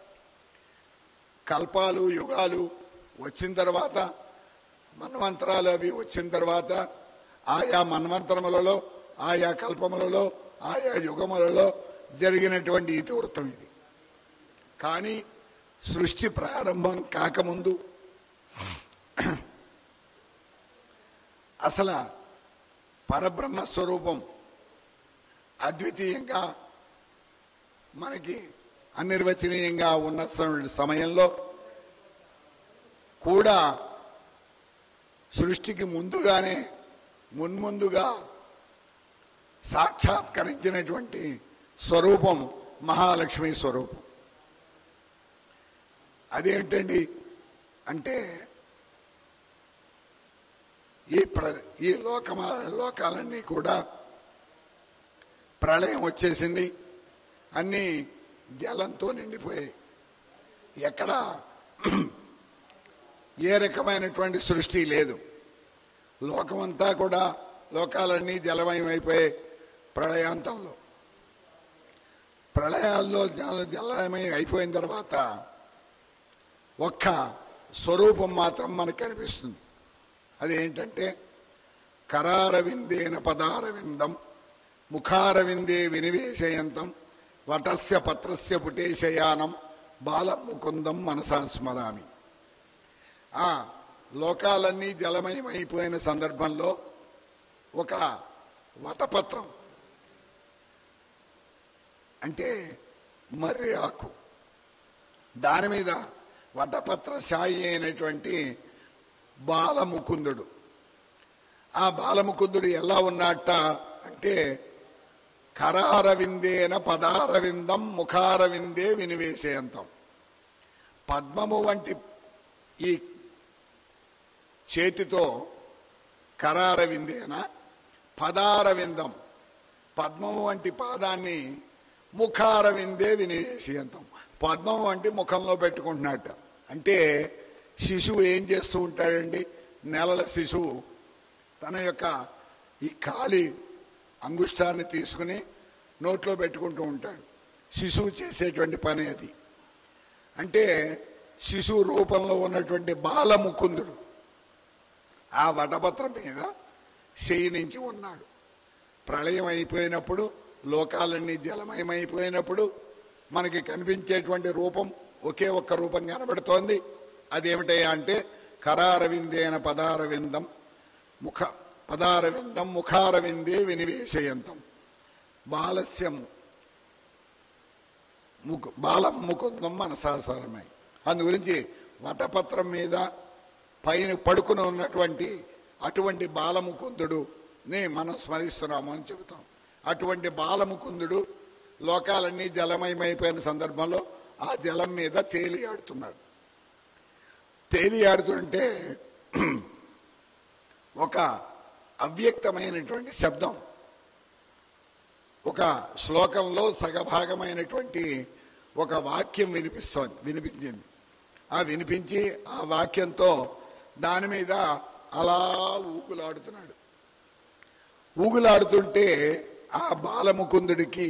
కల్పాలు యుగాలు వచ్చిన తర్వాత మన్వంతరాలు అవి వచ్చిన తర్వాత ఆయా మన్వంతరములలో ఆయా కల్పములలో ఆయా యుగములలో జరిగినటువంటి ఇతివృత్తం ఇది కానీ సృష్టి ప్రారంభం కాకముందు అసలు పరబ్రహ్మ స్వరూపం అద్వితీయంగా మనకి అనిర్వచనీయంగా ఉన్న సమయంలో కూడా సృష్టికి ముందుగానే మున్ముందుగా సాక్షాత్కరించినటువంటి స్వరూపం మహాలక్ష్మి స్వరూపం అదేంటండి అంటే ఈ ప్ర ఈ లోకమ లోకాలన్నీ కూడా ప్రళయం వచ్చేసింది అన్నీ జలంతో నిండిపోయాయి ఎక్కడ ఏ రకమైనటువంటి సృష్టి లేదు లోకమంతా కూడా లోకాలన్నీ జలమయమైపోయాయి ప్రళయాంతంలో ప్రళయాల్లో జల జలమయం అయిపోయిన తర్వాత ఒక్క స్వరూపం మాత్రం మనకు కనిపిస్తుంది అదేంటంటే కరారవిందేన పదారవిందం ముఖారవిందే వినివేశయంతం వటస్య పత్రస్య పుటేశయానం బాలం ముకుందం మనసా స్మరామి ఆ లోకాలన్నీ జలమయమైపోయిన సందర్భంలో ఒక వటపత్రం అంటే మర్రి ఆకు దాని మీద వటపత్ర సాయి అయినటువంటి బాలముకుందుడు ఆ బాలముకుందుడు ఎలా ఉన్నట్ట అంటే కరారవిందేన పదారవిందం ముఖారవిందే వినివేశయంతం పద్మము వంటి ఈ చేతితో కరారవిందేన పదారవిందం పద్మము వంటి పాదాన్ని ముఖారవిందే వినివేశయంతం పద్మము వంటి ముఖంలో పెట్టుకుంటున్నట్ట అంటే శిశువు ఏం చేస్తూ ఉంటాడండి నెలల శిశువు తన యొక్క ఈ ఖాళీ అంగుష్టాన్ని తీసుకుని నోట్లో పెట్టుకుంటూ ఉంటాడు శిశువు చేసేటువంటి పని అది అంటే శిశువు రూపంలో ఉన్నటువంటి బాలముకుందుడు ఆ వటపత్రం మీద శయనించి ఉన్నాడు ప్రళయం అయిపోయినప్పుడు లోకాలన్నీ జలమయమైపోయినప్పుడు మనకి కనిపించేటువంటి రూపం ఒకే ఒక్క రూపం కనబడుతోంది అదేమిటయ్యా అంటే కరారవిందేన పదారవిందం ముఖ పదారవిందం ముఖారవిందే వినివేశయంతం బాలస్యం ముకు బాలం ముకుందం మనసాసారమై అందు గురించి వటపత్రం మీద పైన పడుకుని ఉన్నటువంటి అటువంటి బాలముకుందుడుని మనం స్మరిస్తున్నాము అని చెబుతాం అటువంటి బాలముకుందుడు లోకాలన్నీ జలమయమైపోయిన సందర్భంలో ఆ జలం మీద తేలియాడుతున్నాడు తేలియాడుతుంటే ఒక అవ్యక్తమైనటువంటి శబ్దం ఒక శ్లోకంలో సగభాగమైనటువంటి ఒక వాక్యం వినిపిస్తోంది వినిపించింది ఆ వినిపించి ఆ వాక్యంతో దాని మీద అలా ఊగులాడుతున్నాడు ఊగులాడుతుంటే ఆ బాలముకుందుడికి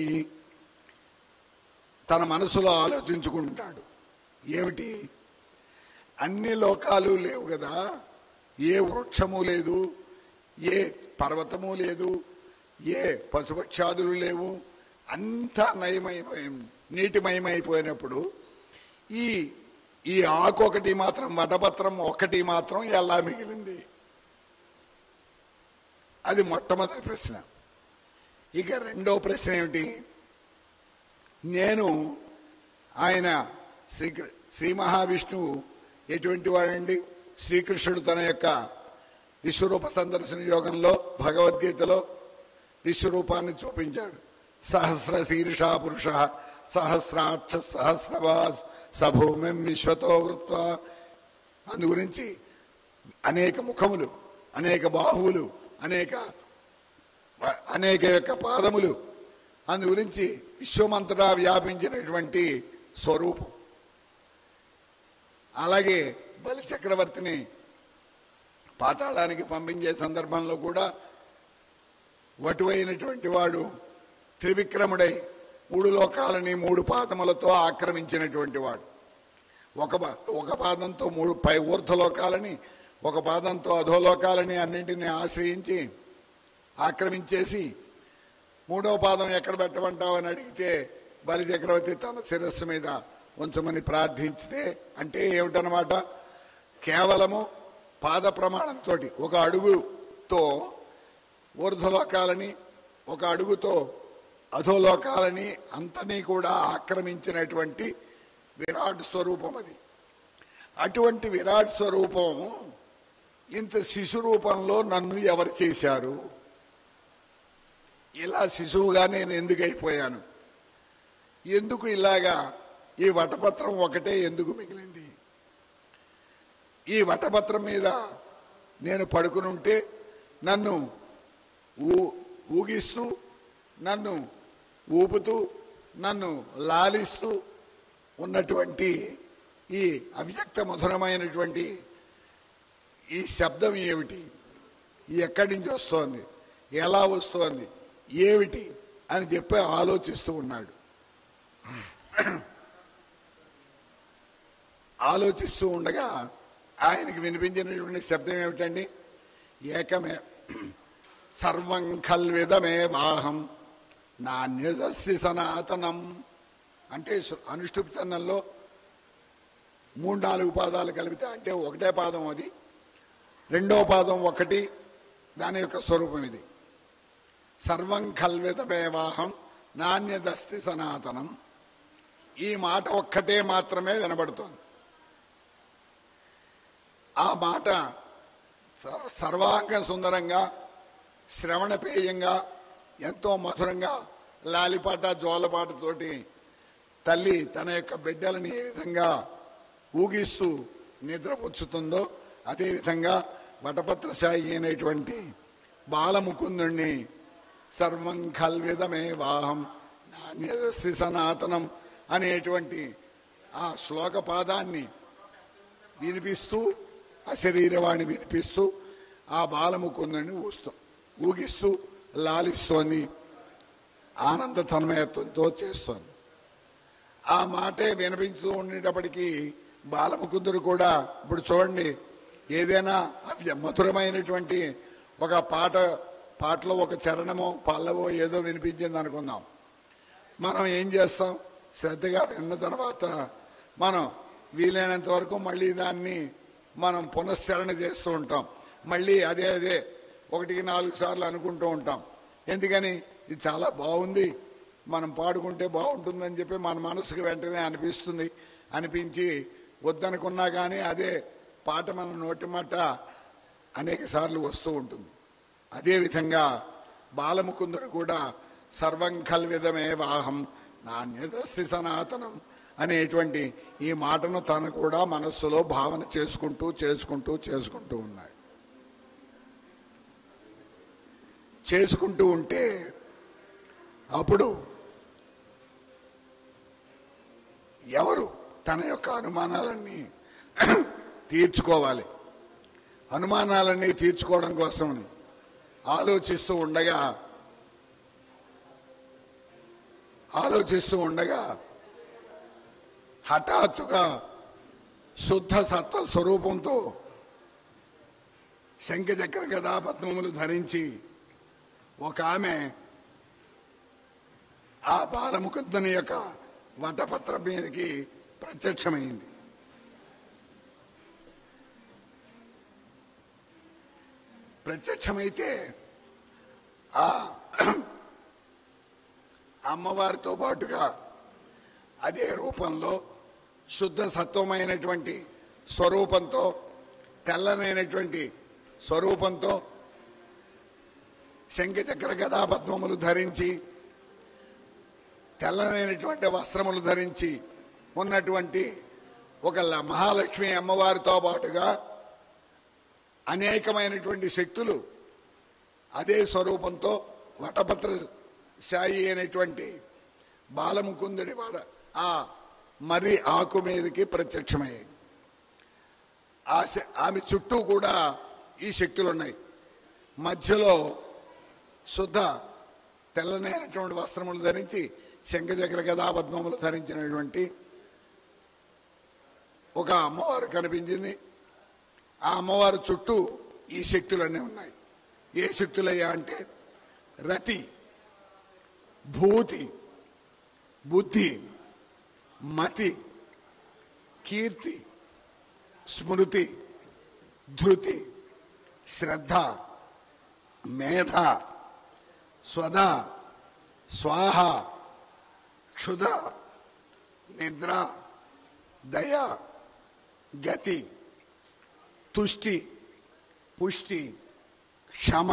తన మనసులో ఆలోచించుకుంటాడు ఏమిటి అన్ని లోకాలు లేవు కదా ఏ వృక్షము లేదు ఏ పర్వతము లేదు ఏ పశుపక్షాదులు లేవు అంతా నయమైపోయి నీటిమయమైపోయినప్పుడు ఈ ఈ ఆకు ఒకటి మాత్రం వటపత్రం ఒకటి మాత్రం ఎలా మిగిలింది అది మొట్టమొదటి ప్రశ్న ఇక రెండో ప్రశ్న ఏమిటి నేను ఆయన శ్రీ శ్రీ మహావిష్ణువు ఎటువంటి వాడండి శ్రీకృష్ణుడు తన యొక్క విశ్వరూప సందర్శన యోగంలో భగవద్గీతలో విశ్వరూపాన్ని చూపించాడు సహస్ర శీర్షా పురుష సహస్రాక్ష సహస్రవాస్ సభూమిం విశ్వతో వృత్వ అందు గురించి అనేక ముఖములు అనేక బాహువులు అనేక అనేక యొక్క పాదములు అందు గురించి విశ్వమంతటా వ్యాపించినటువంటి స్వరూపం అలాగే బలి చక్రవర్తిని పాతాళానికి పంపించే సందర్భంలో కూడా వటువైనటువంటి వాడు త్రివిక్రముడై మూడు లోకాలని మూడు పాదములతో ఆక్రమించినటువంటి వాడు ఒక పా- ఒక పాదంతో మూడు పై ఊర్ధ్వలోకాలని ఒక పాదంతో అధోలోకాలని అన్నింటినీ ఆశ్రయించి ఆక్రమించేసి మూడో పాదం ఎక్కడ పెట్టమంటావు అని అడిగితే బలి చక్రవర్తి తన శిరస్సు మీద ఉంచమని ప్రార్థించితే అంటే ఏమిటనమాట కేవలము పాద ప్రమాణంతో ఒక అడుగుతో ఊర్ధ్వలోకాలని ఒక అడుగుతో అధోలోకాలని అంతనీ కూడా ఆక్రమించినటువంటి విరాట్ స్వరూపం అది అటువంటి విరాట్ స్వరూపం ఇంత శిశు రూపంలో నన్ను ఎవరు చేశారు ఇలా శిశువుగా నేను ఎందుకు అయిపోయాను ఎందుకు ఇలాగా ఈ వటపత్రం ఒకటే ఎందుకు మిగిలింది ఈ వటపత్రం మీద నేను పడుకునుంటే నన్ను ఊ ఊగిస్తూ నన్ను ఊపుతూ నన్ను లాలిస్తూ ఉన్నటువంటి ఈ అవ్యక్త మధురమైనటువంటి ఈ శబ్దం ఏమిటి ఎక్కడి నుంచి వస్తోంది ఎలా వస్తోంది ఏమిటి అని చెప్పి ఆలోచిస్తూ ఉన్నాడు ఆలోచిస్తూ ఉండగా ఆయనకి వినిపించినటువంటి శబ్దం ఏమిటండి ఏకమే సర్వం ఖల్విదమే వాహం నాణ్యదస్తి సనాతనం అంటే సు- అనుష్ఠుప్ చందంలో మూడు నాలుగు పాదాలు కలిపితే అంటే ఒకటే పాదం అది రెండో పాదం ఒకటి దాని యొక్క స్వరూపం ఇది సర్వం కల్వితమే వాహం నాణ్యదస్తి సనాతనం ఈ మాట ఒక్కటే మాత్రమే వినబడుతోంది ఆ మాట సర్- సర్వాంగ సుందరంగా శ్రవణపేయంగా ఎంతో మధురంగా లాలిపాట జోలపాటతోటి తల్లి తన యొక్క బిడ్డలని ఏ విధంగా ఊగిస్తూ నిద్రపుచ్చుతుందో అదేవిధంగా వటపత్రశాయి అయినటువంటి బాలముకుందుణ్ణి సర్వం కల్విదమే వాహం నాణ్యదస్తి సనాతనం అనేటువంటి ఆ శ్లోక పాదాన్ని వినిపిస్తూ ఆ శరీరవాణి వినిపిస్తూ ఆ బాలముకుందని ఊస్తూ ఊగిస్తూ లాలిస్తోంది ఆనంద తన్మయత్వంతో చేస్తోంది ఆ మాటే వినిపించుతూ ఉండేటప్పటికీ బాలముకుందుడు కూడా ఇప్పుడు చూడండి ఏదైనా అవ్య- మధురమైనటువంటి ఒక పాట పాటలో ఒక చరణమో పల్లవో ఏదో వినిపించింది అనుకుందాం మనం ఏం చేస్తాం శ్రద్ధగా విన్న తర్వాత మనం వీలైనంత వరకు మళ్ళీ దాన్ని మనం పునశ్చరణ చేస్తూ ఉంటాం మళ్ళీ అదే అదే ఒకటికి నాలుగు సార్లు అనుకుంటూ ఉంటాం ఎందుకని ఇది చాలా బాగుంది మనం పాడుకుంటే బాగుంటుందని చెప్పి మన మనసుకు వెంటనే అనిపిస్తుంది అనిపించి వద్దనుకున్నా కానీ అదే పాట మన నోటి మాట అనేక సార్లు వస్తూ ఉంటుంది అదేవిధంగా బాలముకుందుడు కూడా సర్వం కల్విదమే వాహం నాణ్యదస్తి సనాతనం అనేటువంటి ఈ మాటను తను కూడా మనస్సులో భావన చేసుకుంటూ చేసుకుంటూ చేసుకుంటూ ఉన్నాడు చేసుకుంటూ ఉంటే అప్పుడు ఎవరు తన యొక్క అనుమానాలన్నీ తీర్చుకోవాలి అనుమానాలన్నీ తీర్చుకోవడం కోసమని ఆలోచిస్తూ ఉండగా ఆలోచిస్తూ ఉండగా హఠాత్తుగా శుద్ధ సత్వ స్వరూపంతో శంఖచక్ర గదా పద్మములు ధరించి ఒక ఆమె ఆ బాలముకుందని యొక్క వటపత్రం మీదకి ప్రత్యక్షమైంది ప్రత్యక్షమైతే ఆ అమ్మవారితో పాటుగా అదే రూపంలో శుద్ధ సత్వమైనటువంటి స్వరూపంతో తెల్లనైనటువంటి స్వరూపంతో శంఖచక్ర గదాపద్మములు ధరించి తెల్లనైనటువంటి వస్త్రములు ధరించి ఉన్నటువంటి ఒక ల- మహాలక్ష్మి అమ్మవారితో పాటుగా అనేకమైనటువంటి శక్తులు అదే స్వరూపంతో వటపత్ర శాయి అయినటువంటి బాలముకుందుడి వాడ ఆ మర్రి ఆకు మీదకి ప్రత్యక్షమయ్యాయి ఆ శ- ఆమె చుట్టూ కూడా ఈ శక్తులు ఉన్నాయి మధ్యలో శుద్ధ తెల్లనైనటువంటి వస్త్రములు ధరించి శంఖచక్ర గదాపద్మములు ధరించినటువంటి ఒక అమ్మవారు కనిపించింది ఆ అమ్మవారు చుట్టూ ఈ శక్తులన్నీ ఉన్నాయి ఏ శక్తులయ్యా అంటే రతి భూతి బుద్ధి మతి కీర్తి స్మృతి ధృతి శ్రద్ధ మేధ స్వద స్వాహ క్షుధ నిద్ర దయ గతి తుష్టి పుష్టి క్షమ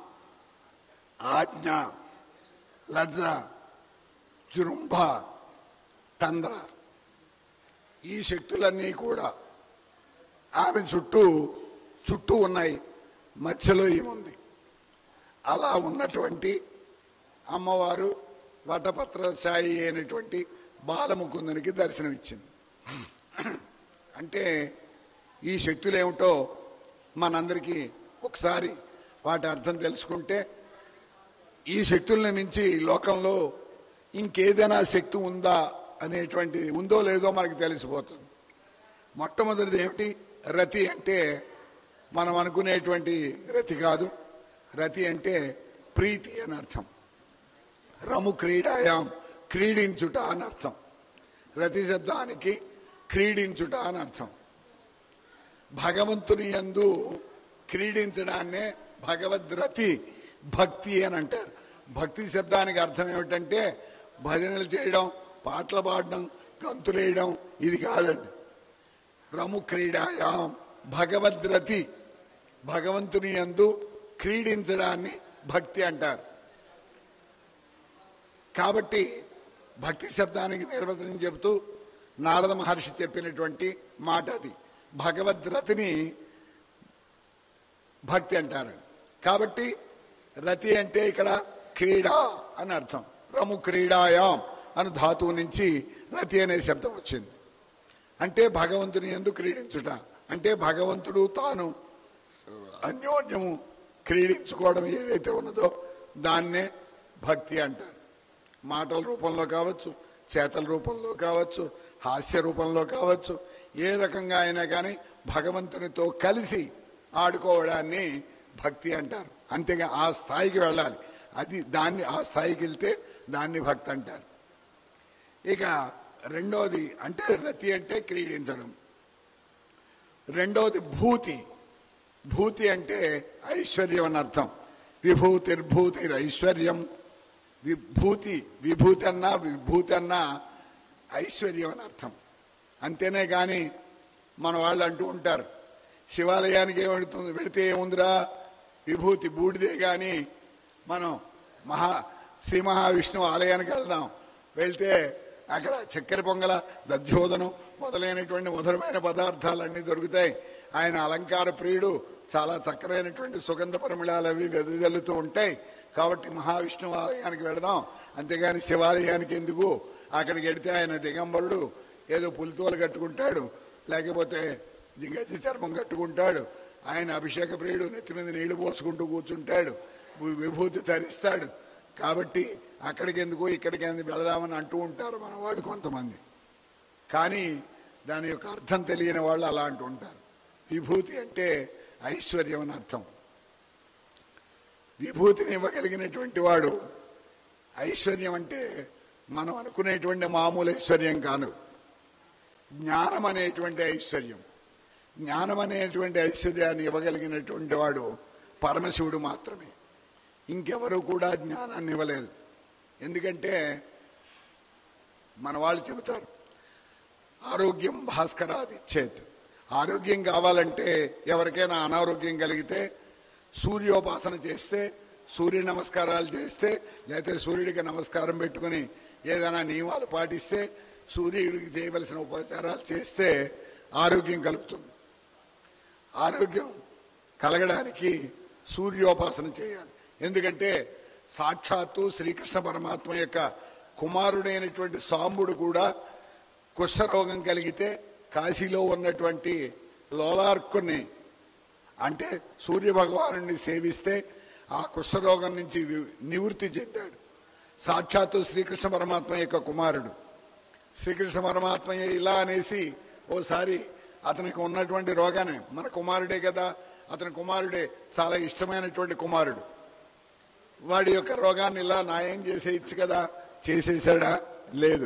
ఆజ్ఞ లజ్జ జృంభ తంద్ర ఈ శక్తులన్నీ కూడా ఆమె చుట్టూ చుట్టూ ఉన్నాయి మధ్యలో ఏముంది అలా ఉన్నటువంటి అమ్మవారు వటపత్ర సాయి అయినటువంటి బాలముకుందునికి దర్శనమిచ్చింది అంటే ఈ శక్తులు ఏమిటో మనందరికీ ఒకసారి వాటి అర్థం తెలుసుకుంటే ఈ శక్తుల్ని మించి ఈ లోకంలో ఇంకేదైనా శక్తి ఉందా అనేటువంటి ఉందో లేదో మనకు తెలిసిపోతుంది మొట్టమొదటిది ఏమిటి రతి అంటే మనం అనుకునేటువంటి రతి కాదు రతి అంటే ప్రీతి అని అర్థం రము క్రీడాయాం క్రీడించుట అని అర్థం రతి శబ్దానికి క్రీడించుట అని అర్థం భగవంతుని యందు క్రీడించడాన్నే భగవద్రతి భక్తి అని అంటారు భక్తి శబ్దానికి అర్థం ఏమిటంటే భజనలు చేయడం పాటలు పాడడం గంతులేయడం ఇది కాదండి రము క్రీడాయాం భగవద్రతి భగవంతుని యందు క్రీడించడాన్ని భక్తి అంటారు కాబట్టి భక్తి శబ్దానికి నిర్వచనం చెబుతూ నారద మహర్షి చెప్పినటువంటి మాట అది భగవద్రతిని భక్తి అంటారు కాబట్టి రతి అంటే ఇక్కడ క్రీడా అని అర్థం రము క్రీడాయాం అని ధాతువు నుంచి రతి అనే శబ్దం వచ్చింది అంటే భగవంతుని ఎందుకు క్రీడించుట అంటే భగవంతుడు తాను అన్యోన్యము క్రీడించుకోవడం ఏదైతే ఉన్నదో దాన్నే భక్తి అంటారు మాటల రూపంలో కావచ్చు చేతల రూపంలో కావచ్చు హాస్య రూపంలో కావచ్చు ఏ రకంగా అయినా కానీ భగవంతునితో కలిసి ఆడుకోవడాన్ని భక్తి అంటారు అంతేగా ఆ స్థాయికి వెళ్ళాలి అది దాన్ని ఆ స్థాయికి వెళ్తే దాన్ని భక్తి అంటారు ఇక రెండోది అంటే రతి అంటే క్రీడించడం రెండోది భూతి భూతి అంటే ఐశ్వర్యం అని అర్థం విభూతిర్భూతిర్ ఐశ్వర్యం విభూతి విభూతి అన్నా విభూతి అన్నా ఐశ్వర్యం అని అర్థం అంతేనే కానీ మన వాళ్ళు అంటూ ఉంటారు శివాలయానికి ఏమడుతుంది పెడితే ఏముందిరా విభూతి బూడిదే కానీ మనం మహా శ్రీ మహావిష్ణువు ఆలయానికి వెళ్దాం వెళ్తే అక్కడ చక్కెర పొంగల దధ్యోదనం మొదలైనటువంటి మధురమైన పదార్థాలన్నీ దొరుకుతాయి ఆయన అలంకార ప్రియుడు చాలా చక్కరైనటువంటి సుగంధ పరిమళాలు అవి వెదజల్లుతూ ఉంటాయి కాబట్టి మహావిష్ణువు ఆలయానికి వెళదాం అంతేగాని శివాలయానికి ఎందుకు అక్కడికి వెడితే ఆయన దిగంబరుడు ఏదో పులితోలు కట్టుకుంటాడు లేకపోతే గజ్జి చర్మం కట్టుకుంటాడు ఆయన అభిషేక ప్రియుడు నెత్తి మీద నీళ్లు పోసుకుంటూ కూర్చుంటాడు వి- విభూతి ధరిస్తాడు కాబట్టి అక్కడికి ఎందుకు ఇక్కడికి ఎందుకు వెళదామని అంటూ ఉంటారు మన వాళ్ళు కొంతమంది కానీ దాని యొక్క అర్థం తెలియని వాళ్ళు అలా అంటూ ఉంటారు విభూతి అంటే ఐశ్వర్యం అని అర్థం విభూతిని ఇవ్వగలిగినటువంటి వాడు ఐశ్వర్యం అంటే మనం అనుకునేటువంటి మామూలు ఐశ్వర్యం కాదు జ్ఞానం అనేటువంటి ఐశ్వర్యం జ్ఞానం అనేటువంటి ఐశ్వర్యాన్ని ఇవ్వగలిగినటువంటి వాడు పరమశివుడు మాత్రమే ఇంకెవరు కూడా జ్ఞానాన్ని ఇవ్వలేదు ఎందుకంటే మన వాళ్ళు చెబుతారు ఆరోగ్యం భాస్కరాది చేత్ ఆరోగ్యం కావాలంటే ఎవరికైనా అనారోగ్యం కలిగితే సూర్యోపాసన చేస్తే సూర్య నమస్కారాలు చేస్తే లేకపోతే సూర్యుడికి నమస్కారం పెట్టుకుని ఏదైనా నియమాలు పాటిస్తే సూర్యుడికి చేయవలసిన ఉపచారాలు చేస్తే ఆరోగ్యం కలుగుతుంది ఆరోగ్యం కలగడానికి సూర్యోపాసన చేయాలి ఎందుకంటే సాక్షాత్తు శ్రీకృష్ణ పరమాత్మ యొక్క కుమారుడైనటువంటి సాంబుడు కూడా కుష్ఠరోగం కలిగితే కాశీలో ఉన్నటువంటి లోలార్కుని అంటే సూర్య భగవాను సేవిస్తే ఆ కుష్ఠరోగం నుంచి వి- నివృత్తి చెందాడు సాక్షాత్తు శ్రీకృష్ణ పరమాత్మ యొక్క కుమారుడు శ్రీకృష్ణ పరమాత్మ ఇలా అనేసి ఓసారి అతనికి ఉన్నటువంటి రోగాన్ని మన కుమారుడే కదా అతని కుమారుడే చాలా ఇష్టమైనటువంటి కుమారుడు వాడి యొక్క రోగాన్ని ఇలా న్యాయం చేసేయచ్చు కదా చేసేసాడా లేదు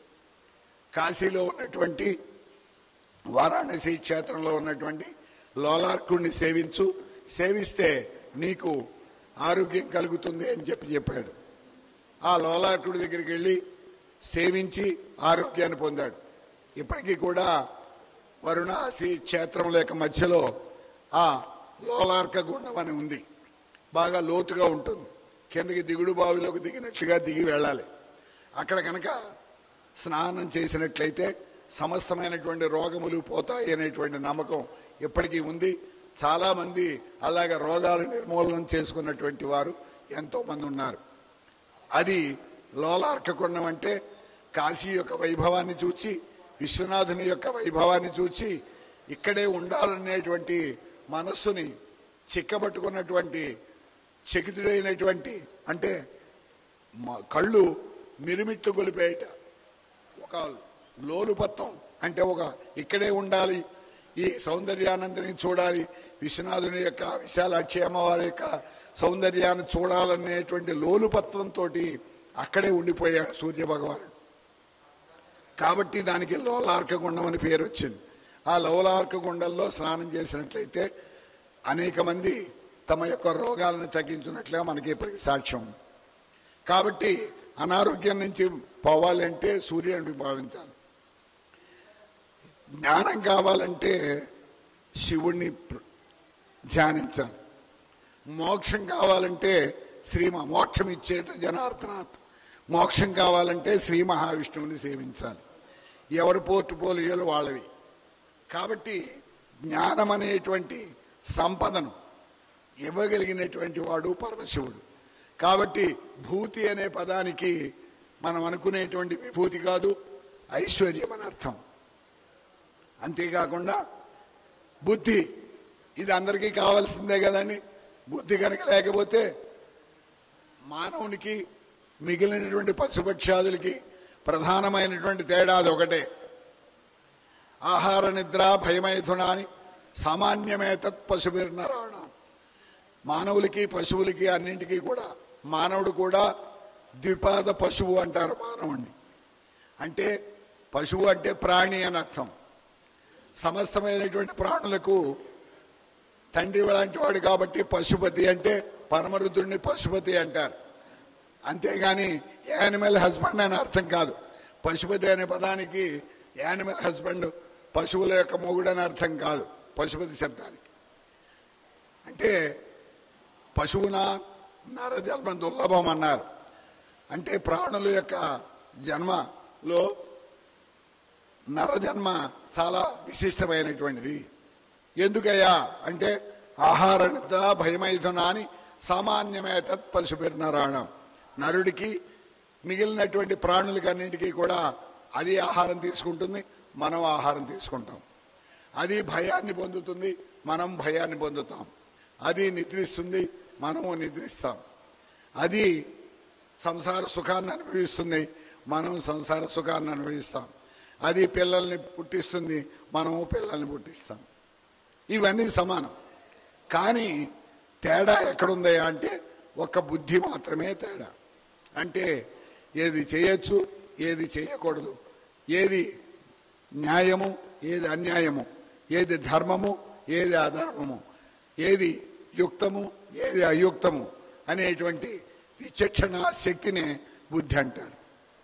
కాశీలో ఉన్నటువంటి వారాణసి క్షేత్రంలో ఉన్నటువంటి లోలార్కుడిని సేవించు సేవిస్తే నీకు ఆరోగ్యం కలుగుతుంది అని చెప్పి చెప్పాడు ఆ లోలార్కుడి దగ్గరికి వెళ్ళి సేవించి ఆరోగ్యాన్ని పొందాడు ఇప్పటికీ కూడా వరుణాసి క్షేత్రం లేక మధ్యలో ఆ లోలార్క గుండం అని ఉంది బాగా లోతుగా ఉంటుంది కిందకి దిగుడు బావిలోకి దిగినట్లుగా దిగి వెళ్ళాలి అక్కడ కనుక స్నానం చేసినట్లయితే సమస్తమైనటువంటి రోగములు పోతాయి అనేటువంటి నమ్మకం ఇప్పటికీ ఉంది చాలామంది అలాగ రోగాలు నిర్మూలన చేసుకున్నటువంటి వారు ఎంతోమంది ఉన్నారు అది లోలార్కకుండం అంటే కాశీ యొక్క వైభవాన్ని చూచి విశ్వనాథుని యొక్క వైభవాన్ని చూచి ఇక్కడే ఉండాలనేటువంటి మనస్సుని చిక్కబట్టుకున్నటువంటి చకితుడైనటువంటి అంటే మ- కళ్ళు మిరుమిట్లు గొలిపేయట ఒక లోలుపత్వం అంటే ఒక ఇక్కడే ఉండాలి ఈ సౌందర్యానందని చూడాలి విశ్వనాథుని యొక్క విశాలాక్షి అమ్మవారి యొక్క సౌందర్యాన్ని చూడాలనేటువంటి లోలుపత్వంతో అక్కడే ఉండిపోయాడు సూర్య భగవానుడు కాబట్టి దానికి లోలార్క గుండం అని పేరు వచ్చింది ఆ లోలార్క గుండంలో స్నానం చేసినట్లయితే అనేక మంది తమ యొక్క రోగాలను తగ్గించినట్లుగా మనకి ఇప్పటికి సాక్ష్యం ఉంది కాబట్టి అనారోగ్యం నుంచి పోవాలంటే సూర్యుడిని భావించాలి జ్ఞానం కావాలంటే శివుణ్ణి ప్ర- ధ్యానించాలి మోక్షం కావాలంటే శ్రీ మ- మోక్షం ఇచ్చేత జనార్దనాథ్ మోక్షం కావాలంటే శ్రీ మహావిష్ణువుని సేవించాలి ఎవరి పోర్టుపోలియోలు వాళ్ళవి కాబట్టి జ్ఞానం అనేటువంటి సంపదను ఇవ్వగలిగినటువంటి వాడు పరమశివుడు కాబట్టి భూతి అనే పదానికి మనం అనుకునేటువంటి విభూతి కాదు ఐశ్వర్యం అని అర్థం అంతేకాకుండా బుద్ధి ఇది అందరికీ కావాల్సిందే కదండి బుద్ధి కనుక లేకపోతే మానవునికి మిగిలినటువంటి పశుపక్షాదులకి ప్రధానమైనటువంటి తేడా అది ఒకటే ఆహార నిద్ర భయమైథునాని సామాన్యమేతత్ పశుభిర్నరాణం మానవులకి పశువులకి అన్నింటికీ కూడా మానవుడు కూడా ద్విపాద పశువు అంటారు మానవుణ్ణి అంటే పశువు అంటే ప్రాణి అని అర్థం సమస్తమైనటువంటి ప్రాణులకు తండ్రి లాంటి వాడు కాబట్టి పశుపతి అంటే పరమరుద్రుడిని పశుపతి అంటారు అంతేగాని యానిమల్ హస్బెండ్ అని అర్థం కాదు పశుపతి అనే పదానికి యానిమల్ హస్బెండ్ పశువుల యొక్క మొగుడు అని అర్థం కాదు పశుపతి శబ్దానికి అంటే పశువున నరజన్మ దుర్లభం అన్నారు అంటే ప్రాణుల యొక్క జన్మలో నరజన్మ చాలా విశిష్టమైనటువంటిది ఎందుకయ్యా అంటే ఆహార నిద్ర భయమైథున అని సామాన్యమే తత్ పశుపిర్నరాణం నరుడికి మిగిలినటువంటి ప్రాణులకన్నింటికీ కూడా అది ఆహారం తీసుకుంటుంది మనం ఆహారం తీసుకుంటాం అది భయాన్ని పొందుతుంది మనం భయాన్ని పొందుతాం అది నిద్రిస్తుంది మనము నిద్రిస్తాం అది సంసార సుఖాన్ని అనుభవిస్తుంది మనం సంసార సుఖాన్ని అనుభవిస్తాం అది పిల్లల్ని పుట్టిస్తుంది మనము పిల్లల్ని పుట్టిస్తాం ఇవన్నీ సమానం కానీ తేడా ఎక్కడుందయా అంటే ఒక బుద్ధి మాత్రమే తేడా అంటే ఏది చేయొచ్చు ఏది చేయకూడదు ఏది న్యాయము ఏది అన్యాయము ఏది ధర్మము ఏది అధర్మము ఏది యుక్తము ఏది అయుక్తము అనేటువంటి విచక్షణ శక్తినే బుద్ధి అంటారు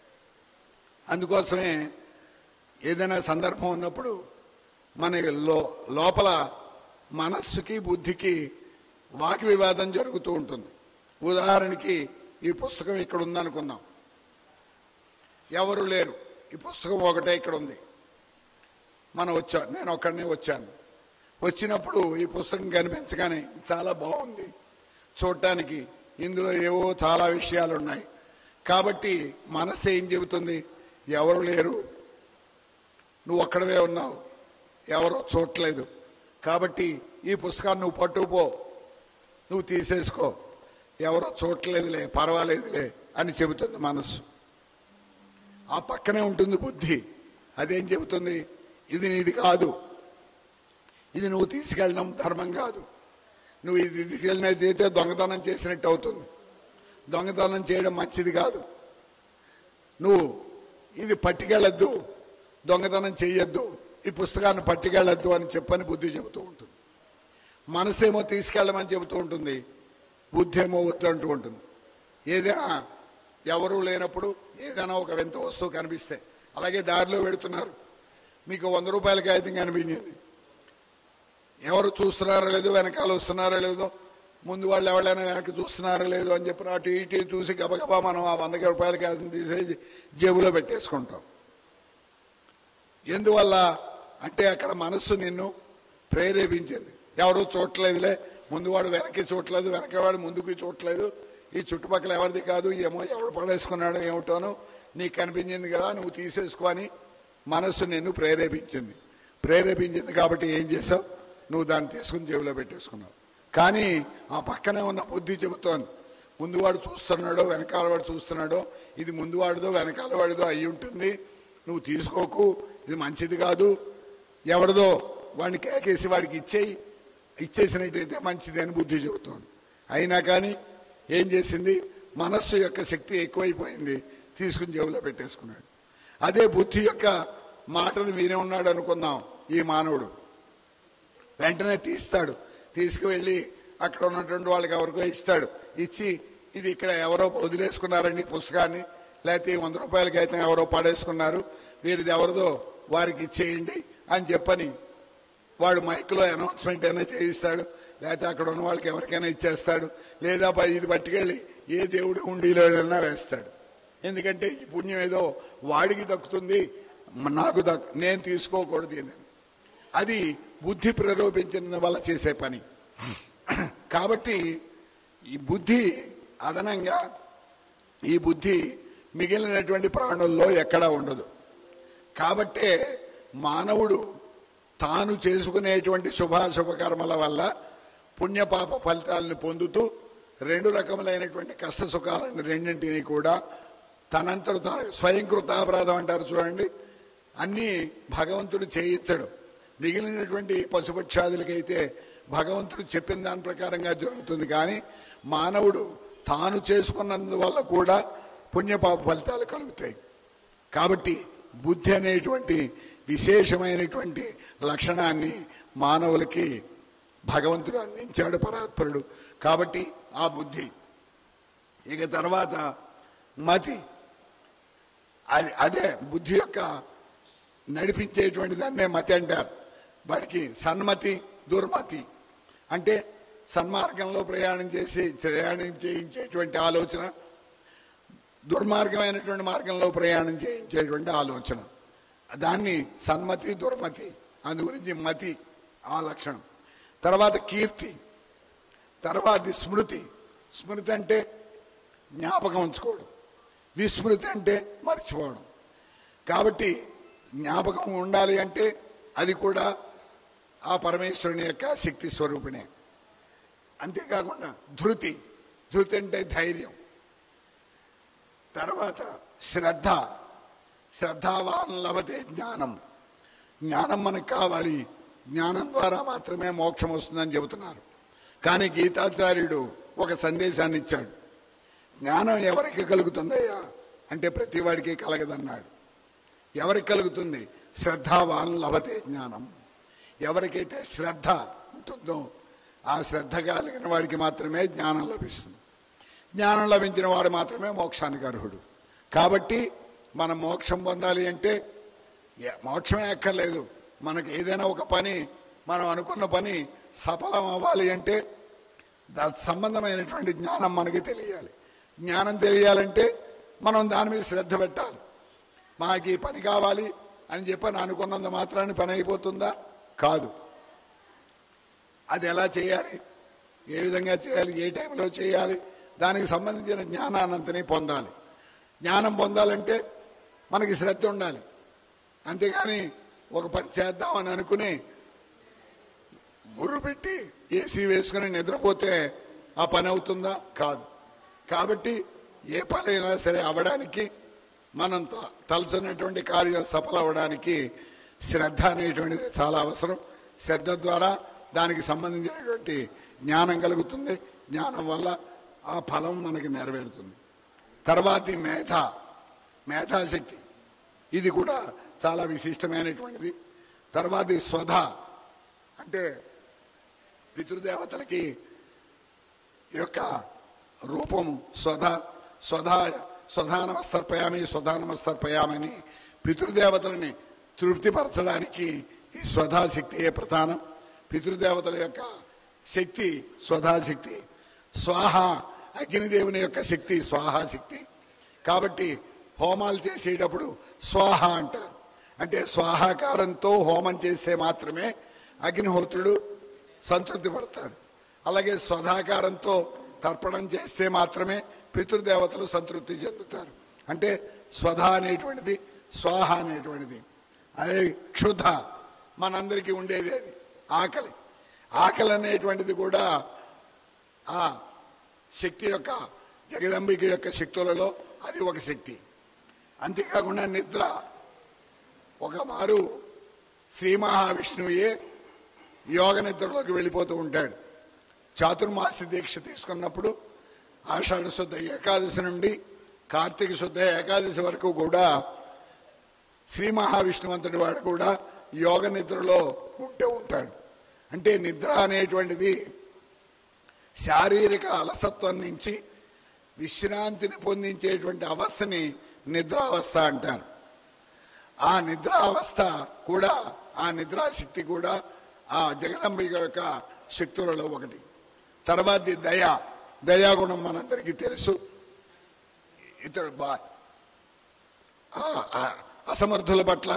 అందుకోసమే ఏదైనా సందర్భం ఉన్నప్పుడు మన లో లోపల మనస్సుకి బుద్ధికి వాకి వివాదం జరుగుతూ ఉంటుంది ఉదాహరణకి ఈ పుస్తకం ఇక్కడ ఉందనుకుందాం ఎవరు లేరు ఈ పుస్తకం ఒకటే ఇక్కడ ఉంది మనం వచ్చాం నేను ఒక్కడనే వచ్చాను వచ్చినప్పుడు ఈ పుస్తకం కనిపించగానే చాలా బాగుంది చూడటానికి ఇందులో ఏవో చాలా విషయాలు ఉన్నాయి కాబట్టి మనస్సు ఏం చెబుతుంది ఎవరు లేరు నువ్వు ఒక్కడవే ఉన్నావు ఎవరో చూడలేదు కాబట్టి ఈ పుస్తకాన్ని నువ్వు పట్టుకుపో నువ్వు తీసేసుకో ఎవరో చూడలేదులే పర్వాలేదులే అని చెబుతుంది మనస్సు ఆ పక్కనే ఉంటుంది బుద్ధి అదేం చెబుతుంది ఇది నీది కాదు ఇది నువ్వు తీసుకెళ్ళడం ధర్మం కాదు నువ్వు ఇది తీసుకెళ్ళినట్టయితే దొంగతనం చేసినట్టు అవుతుంది దొంగతనం చేయడం మంచిది కాదు నువ్వు ఇది పట్టుకెళ్ళద్దు దొంగతనం చెయ్యొద్దు ఈ పుస్తకాన్ని పట్టుకెళ్ళద్దు అని చెప్పని బుద్ధి చెబుతూ ఉంటుంది మనసేమో తీసుకెళ్ళమని చెబుతూ ఉంటుంది బుద్ధి ఏమో వద్దు అంటూ ఉంటుంది ఏదైనా ఎవరూ లేనప్పుడు ఏదైనా ఒక వింత వస్తువు కనిపిస్తే అలాగే దారిలో వెళుతున్నారు మీకు వంద రూపాయల కాగితం కనిపించింది ఎవరు చూస్తున్నారో లేదో వెనకాల వస్తున్నారో లేదో ముందు వాళ్ళు ఎవరైనా వెనక చూస్తున్నారో లేదో అని చెప్పి అటు ఇటు చూసి గబగబా మనం ఆ వంద రూపాయల కాగితం తీసేసి జేబులో పెట్టేసుకుంటాం ఎందువల్ల అంటే అక్కడ మనస్సు నిన్ను ప్రేరేపించింది ఎవరు చూడలేదులే ముందువాడు వెనక్కి చూడలేదు వెనకవాడు ముందుకు చూడలేదు ఈ చుట్టుపక్కల ఎవరిది కాదు ఏమో ఎవడు పడేసుకున్నాడో ఏమిటోనో నీకు కనిపించింది కదా నువ్వు తీసేసుకో అని మనస్సు నిన్ను ప్రేరేపించింది ప్రేరేపించింది కాబట్టి ఏం చేసావు నువ్వు దాన్ని తీసుకుని జేబులో పెట్టేసుకున్నావు కానీ ఆ పక్కనే ఉన్న బుద్ధి చెబుతోంది ముందువాడు చూస్తున్నాడో వెనకాల వాడు చూస్తున్నాడో ఇది ముందువాడిదో వెనకాల వాడిదో అయి ఉంటుంది నువ్వు తీసుకోకు ఇది మంచిది కాదు ఎవరిదో వాడిని కేకేసి వాడికి ఇచ్చేయి ఇచ్చేసినట్టయితే మంచిది అని బుద్ధి చెబుతోంది అయినా కానీ ఏం చేసింది మనస్సు యొక్క శక్తి ఎక్కువైపోయింది తీసుకుని జేబులో పెట్టేసుకున్నాడు అదే బుద్ధి యొక్క మాటను వినే ఉన్నాడు అనుకుందాం ఈ మానవుడు వెంటనే తీస్తాడు తీసుకువెళ్ళి అక్కడ ఉన్నటువంటి వాళ్ళకి ఎవరికో ఇస్తాడు ఇచ్చి ఇది ఇక్కడ ఎవరో వదిలేసుకున్నారండి ఈ పుస్తకాన్ని లేకపోతే ఈ వంద రూపాయలకి అయితే ఎవరో పడేసుకున్నారు వీరిది ఎవరిదో వారికి ఇచ్చేయండి అని చెప్పని వాడు మైక్లో అనౌన్స్మెంట్ అయినా చేయిస్తాడు లేకపోతే అక్కడ ఉన్న వాళ్ళకి ఎవరికైనా ఇచ్చేస్తాడు లేదా పై ఇది పట్టుకెళ్ళి ఏ దేవుడి హుండీలోనైనా వేస్తాడు ఎందుకంటే ఈ పుణ్యం ఏదో వాడికి దక్కుతుంది నాకు దక్ నేను తీసుకోకూడదు అని అది బుద్ధి ప్రేరేపించిన వల్ల చేసే పని కాబట్టి ఈ బుద్ధి అదనంగా ఈ బుద్ధి మిగిలినటువంటి ప్రాణుల్లో ఎక్కడా ఉండదు కాబట్టే మానవుడు తాను చేసుకునేటువంటి శుభాశుభ కర్మల వల్ల పుణ్యపాప ఫలితాలను పొందుతూ రెండు రకములైనటువంటి కష్ట సుఖాలను రెండింటినీ కూడా తనంతట తాను స్వయంకృతాపరాధం అంటారు చూడండి అన్నీ భగవంతుడు చేయించడు మిగిలినటువంటి పశుపక్షాదులకైతే భగవంతుడు చెప్పిన దాని ప్రకారంగా జరుగుతుంది కానీ మానవుడు తాను చేసుకున్నందువల్ల కూడా పుణ్యపాప ఫలితాలు కలుగుతాయి కాబట్టి బుద్ధి అనేటువంటి విశేషమైనటువంటి లక్షణాన్ని మానవులకి భగవంతుడు అందించాడు పరాత్పరుడు కాబట్టి ఆ బుద్ధి ఇక తర్వాత మతి అది అదే బుద్ధి యొక్క నడిపించేటువంటి దాన్నే మతి అంటారు వాడికి సన్మతి దుర్మతి అంటే సన్మార్గంలో ప్రయాణం చేసి ప్రయాణం చేయించేటువంటి ఆలోచన దుర్మార్గమైనటువంటి మార్గంలో ప్రయాణం చేయించేటువంటి ఆలోచన దాన్ని సన్మతి దుర్మతి అందు గురించి మతి ఆ లక్షణం తర్వాత కీర్తి తర్వాత స్మృతి స్మృతి అంటే జ్ఞాపకం ఉంచుకోవడం విస్మృతి అంటే మర్చిపోవడం కాబట్టి జ్ఞాపకం ఉండాలి అంటే అది కూడా ఆ పరమేశ్వరుని యొక్క శక్తి స్వరూపిణే అంతేకాకుండా ధృతి ధృతి అంటే ధైర్యం తర్వాత శ్రద్ధ శ్రద్ధావాన్ లభతే జ్ఞానం జ్ఞానం మనకు కావాలి జ్ఞానం ద్వారా మాత్రమే మోక్షం వస్తుందని చెబుతున్నారు కానీ గీతాచార్యుడు ఒక సందేశాన్ని ఇచ్చాడు జ్ఞానం ఎవరికి కలుగుతుందయ్యా అంటే ప్రతివాడికి కలగదన్నాడు ఎవరికి కలుగుతుంది శ్రద్ధావాన్ లభతే జ్ఞానం ఎవరికైతే శ్రద్ధ ఉంటుందో ఆ శ్రద్ధ కలిగిన వాడికి మాత్రమే జ్ఞానం లభిస్తుంది జ్ఞానం లభించిన వాడు మాత్రమే మోక్షానికి అర్హుడు కాబట్టి మనం మోక్షం పొందాలి అంటే ఏ- మోక్షమే అక్కర్లేదు మనకు ఏదైనా ఒక పని మనం అనుకున్న పని సఫలం అవ్వాలి అంటే దాని సంబంధమైనటువంటి జ్ఞానం మనకి తెలియాలి జ్ఞానం తెలియాలంటే మనం దాని మీద శ్రద్ధ పెట్టాలి మాకు ఈ పని కావాలి అని చెప్పని అనుకున్నంత మాత్రాన్ని పని అయిపోతుందా కాదు అది ఎలా చేయాలి ఏ విధంగా చేయాలి ఏ టైంలో చేయాలి దానికి సంబంధించిన జ్ఞానాన్నంతని పొందాలి జ్ఞానం పొందాలంటే మనకి శ్రద్ధ ఉండాలి అంతేగాని ఒక పని చేద్దామని అనుకుని గుర్రు పెట్టి ఏసీ వేసుకుని నిద్రపోతే ఆ పని అవుతుందా కాదు కాబట్టి ఏ పని అయినా సరే అవ్వడానికి మనం త- తలచున్నటువంటి కార్యం సఫలం అవ్వడానికి శ్రద్ధ అనేటువంటిది చాలా అవసరం శ్రద్ధ ద్వారా దానికి సంబంధించినటువంటి జ్ఞానం కలుగుతుంది జ్ఞానం వల్ల ఆ ఫలం మనకి నెరవేరుతుంది తర్వాతి మేధ మేధాశక్తి ఇది కూడా చాలా విశిష్టమైనటువంటిది తర్వాతి స్వధ అంటే పితృదేవతలకి ఈ యొక్క రూపము స్వధ స్వధా స్వధా నమస్తర్పయామి స్వధా నమస్తర్పయామని పితృదేవతలని తృప్తిపరచడానికి ఈ స్వధాశక్తియే ప్రధానం పితృదేవతల యొక్క శక్తి స్వధాశక్తి స్వాహ అగ్నిదేవుని యొక్క శక్తి స్వాహా శక్తి కాబట్టి హోమాలు చేసేటప్పుడు స్వాహ అంటారు అంటే స్వాహాకారంతో హోమం చేస్తే మాత్రమే అగ్నిహోత్రుడు సంతృప్తి పడతాడు అలాగే స్వధాకారంతో తర్పణం చేస్తే మాత్రమే పితృదేవతలు సంతృప్తి చెందుతారు అంటే స్వధ అనేటువంటిది స్వాహ అనేటువంటిది అదే క్షుధ మనందరికీ ఉండేది అది ఆకలి ఆకలి అనేటువంటిది కూడా ఆ శక్తి యొక్క జగదంబిక యొక్క శక్తులలో అది ఒక శక్తి అంతేకాకుండా నిద్ర ఒక మారు శ్రీ మహావిష్ణువే యోగ నిద్రలోకి వెళ్ళిపోతూ ఉంటాడు చాతుర్మాస దీక్ష తీసుకున్నప్పుడు ఆషాఢ శుద్ధ ఏకాదశి నుండి కార్తీక శుద్ధ ఏకాదశి వరకు కూడా శ్రీ మహావిష్ణువంతుడి వాడు కూడా యోగ నిద్రలో ఉంటూ ఉంటాడు అంటే నిద్ర అనేటువంటిది శారీరక అలసత్వం నుంచి విశ్రాంతిని పొందించేటువంటి అవస్థని నిద్రావస్థ అంటారు ఆ నిద్రావస్థ కూడా ఆ నిద్రాశక్తి కూడా ఆ జగదంబిక యొక్క శక్తులలో ఒకటి తర్వాతి దయ దయాగుణం మనందరికీ తెలుసు ఇతడు బా ఆ- ఆ అసమర్థుల పట్ల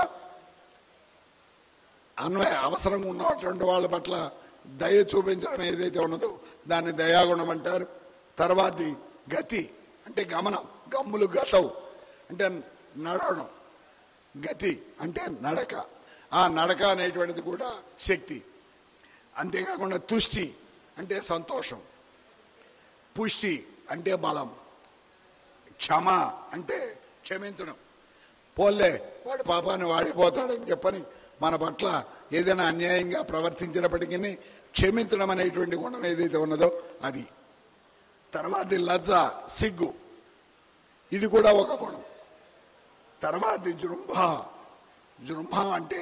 అన్వయ అవసరం ఉన్నటువంటి వాళ్ళ పట్ల దయ చూపించడం ఏదైతే ఉన్నదో దాన్ని దయాగుణం అంటారు తర్వాతి గతి అంటే గమనం గమ్ములు గతవు అంటే నడవడం గతి అంటే నడక ఆ నడక అనేటువంటిది కూడా శక్తి అంతేకాకుండా తుష్టి అంటే సంతోషం పుష్టి అంటే బలం క్షమ అంటే క్షమించడం పోలే వాడు పాపాన్ని వాడిపోతాడని చెప్పని మన పట్ల ఏదైనా అన్యాయంగా ప్రవర్తించినప్పటికీ క్షమించడం అనేటువంటి గుణం ఏదైతే ఉన్నదో అది తర్వాతి లజ్జ సిగ్గు ఇది కూడా ఒక గుణం తర్వాతి జృంభ జృంభ అంటే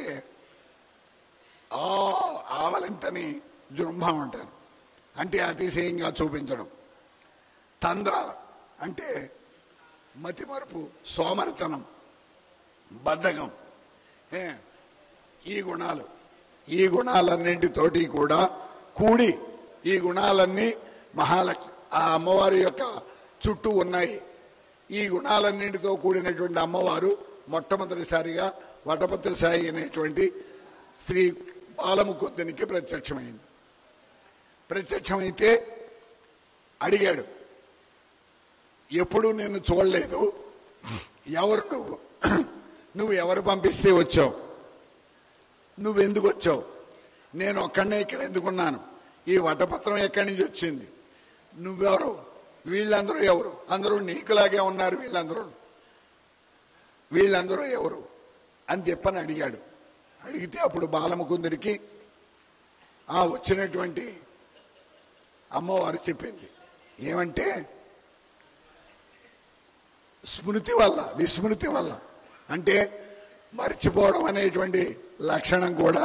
ఆ ఆవలింతని జృంభ అంటారు అంటే అతిశయంగా చూపించడం తంద్ర అంటే మతిమరుపు సోమరితనం బద్ధకం ఏ, ఈ గుణాలు ఈ గుణాలన్నింటితోటి కూడా కూడి ఈ గుణాలన్నీ మహాలక్ష్మి ఆ అమ్మవారి యొక్క చుట్టూ ఉన్నాయి ఈ గుణాలన్నింటితో కూడినటువంటి అమ్మవారు మొట్టమొదటిసారిగా వటపత్రి సాయి అనేటువంటి శ్రీ బాలముకుందునికి ప్రత్యక్షమైంది ప్రత్యక్షమైతే అడిగాడు ఎప్పుడూ నిన్ను చూడలేదు ఎవరు నువ్వు నువ్వు ఎవరు పంపిస్తే వచ్చావు నువ్వెందుకు వచ్చావు నేను ఒక్కడనే ఇక్కడ ఎందుకున్నాను ఈ వటపత్రం ఎక్కడి నుంచి వచ్చింది నువ్వెవరు వీళ్ళందరూ ఎవరు అందరూ నీకులాగే ఉన్నారు వీళ్ళందరూ వీళ్ళందరూ ఎవరు అని చెప్పని అడిగాడు అడిగితే అప్పుడు బాలముకుందుడికి ఆ వచ్చినటువంటి అమ్మవారు చెప్పింది ఏమంటే స్మృతి వల్ల విస్మృతి వల్ల అంటే మర్చిపోవడం అనేటువంటి లక్షణం కూడా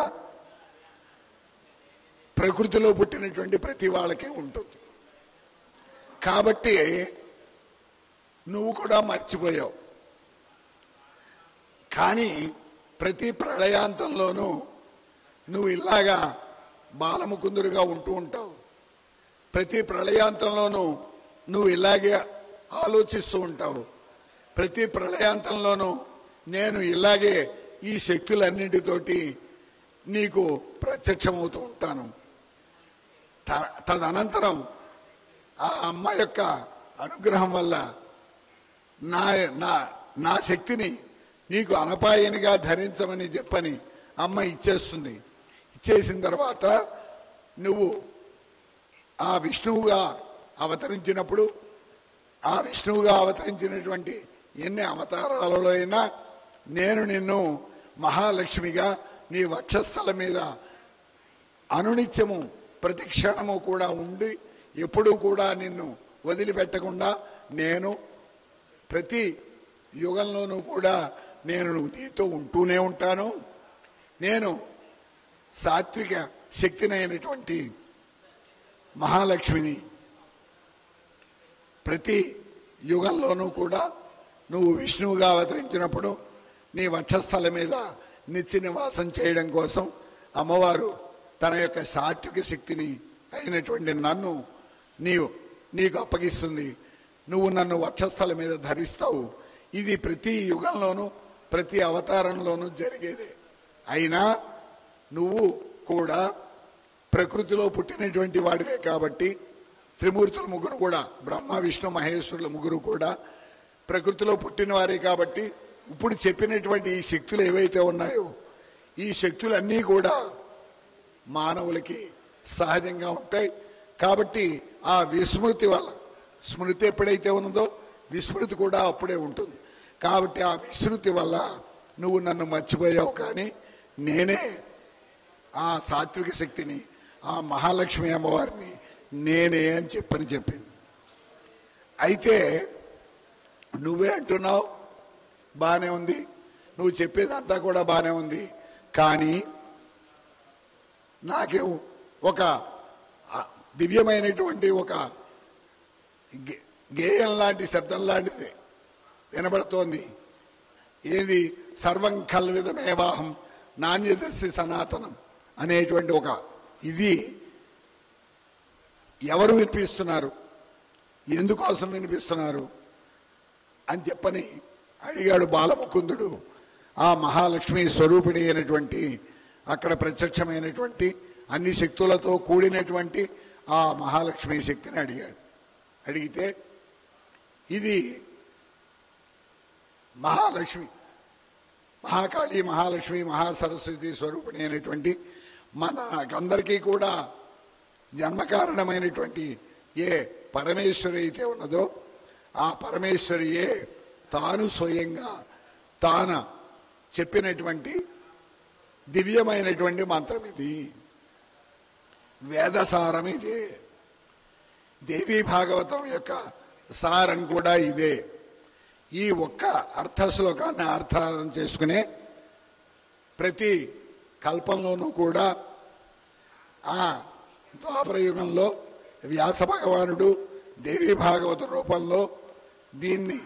ప్రకృతిలో పుట్టినటువంటి ప్రతి వాళ్ళకి ఉంటుంది కాబట్టి నువ్వు కూడా మర్చిపోయావు కానీ ప్రతి ప్రళయాంతంలోనూ నువ్వు ఇలాగా బాలముకుందురుగా ఉంటూ ఉంటావు ప్రతి ప్రళయాంతంలోనూ నువ్వు ఇలాగే ఆలోచిస్తూ ఉంటావు ప్రతి ప్రళయాంతంలోనూ నేను ఇలాగే ఈ శక్తులన్నింటితోటి నీకు ప్రత్యక్షమవుతూ ఉంటాను త- తదనంతరం ఆ అమ్మ యొక్క అనుగ్రహం వల్ల నా నా నా శక్తిని నీకు అనపాయనిగా ధరించమని చెప్పని అమ్మ ఇచ్చేస్తుంది ఇచ్చేసిన తర్వాత నువ్వు ఆ విష్ణువుగా అవతరించినప్పుడు ఆ విష్ణువుగా అవతరించినటువంటి ఎన్ని అవతారాలలో అయినా నేను నిన్ను మహాలక్ష్మిగా నీ వక్షస్థల మీద అనునిత్యము ప్రతి క్షణము కూడా ఉండి ఎప్పుడూ కూడా నిన్ను వదిలిపెట్టకుండా నేను ప్రతి యుగంలోనూ కూడా నేను నీతో ఉంటూనే ఉంటాను నేను సాత్విక శక్తినైనటువంటి మహాలక్ష్మిని ప్రతి యుగంలోనూ కూడా నువ్వు విష్ణువుగా అవతరించినప్పుడు నీ వక్షస్థలం మీద నిత్య నివాసం చేయడం కోసం అమ్మవారు తన యొక్క సాత్విక శక్తిని అయినటువంటి నన్ను నీవు నీకు అప్పగిస్తుంది నువ్వు నన్ను వక్షస్థలం మీద ధరిస్తావు ఇది ప్రతి యుగంలోనూ ప్రతి అవతారంలోనూ జరిగేదే అయినా నువ్వు కూడా ప్రకృతిలో పుట్టినటువంటి వాడివే కాబట్టి త్రిమూర్తులు ముగ్గురు కూడా బ్రహ్మ విష్ణు మహేశ్వరులు ముగ్గురు కూడా ప్రకృతిలో పుట్టినవారే కాబట్టి ఇప్పుడు చెప్పినటువంటి ఈ శక్తులు ఏవైతే ఉన్నాయో ఈ శక్తులన్నీ కూడా మానవులకి సహజంగా ఉంటాయి కాబట్టి ఆ విస్మృతి వల్ల స్మృతి ఎప్పుడైతే ఉన్నదో విస్మృతి కూడా అప్పుడే ఉంటుంది కాబట్టి ఆ విస్మృతి వల్ల నువ్వు నన్ను మర్చిపోయావు కానీ నేనే ఆ సాత్విక శక్తిని ఆ మహాలక్ష్మి అమ్మవారిని నేనే అని చెప్పని చెప్పింది అయితే నువ్వే అంటున్నావు బాగానే ఉంది నువ్వు చెప్పేదంతా కూడా బాగానే ఉంది కానీ నాకే ఒక ఆ, దివ్యమైనటువంటి ఒక గే- గేయం లాంటి శబ్దం లాంటిది వినబడుతోంది ఏది సర్వం కల్విదమేవాహం నాణ్యదస్సి సనాతనం అనేటువంటి ఒక ఇది ఎవరు వినిపిస్తున్నారు ఎందుకోసం వినిపిస్తున్నారు అని చెప్పని అడిగాడు బాలముకుందుడు ఆ మహాలక్ష్మి స్వరూపిణి అయినటువంటి అక్కడ ప్రత్యక్షమైనటువంటి అన్ని శక్తులతో కూడినటువంటి ఆ మహాలక్ష్మి శక్తిని అడిగాడు అడిగితే ఇది మహాలక్ష్మి మహాకాళి మహాలక్ష్మి మహాసరస్వతి స్వరూపిణి అయినటువంటి మనకందరికీ కూడా జన్మకారణమైనటువంటి ఏ పరమేశ్వరి అయితే ఉన్నదో ఆ పరమేశ్వరియే తాను స్వయంగా తాన చెప్పినటువంటి దివ్యమైనటువంటి మంత్రం ఇది వేదసారం ఇదే దేవీ భాగవతం యొక్క సారం కూడా ఇదే ఈ ఒక్క అర్థ శ్లోకాన్ని అర్థార్థం చేసుకునే ప్రతి కల్పంలోనూ కూడా ఆ ద్వాపర యుగంలో వ్యాస భగవానుడు దేవీ భాగవత రూపంలో దీన్ని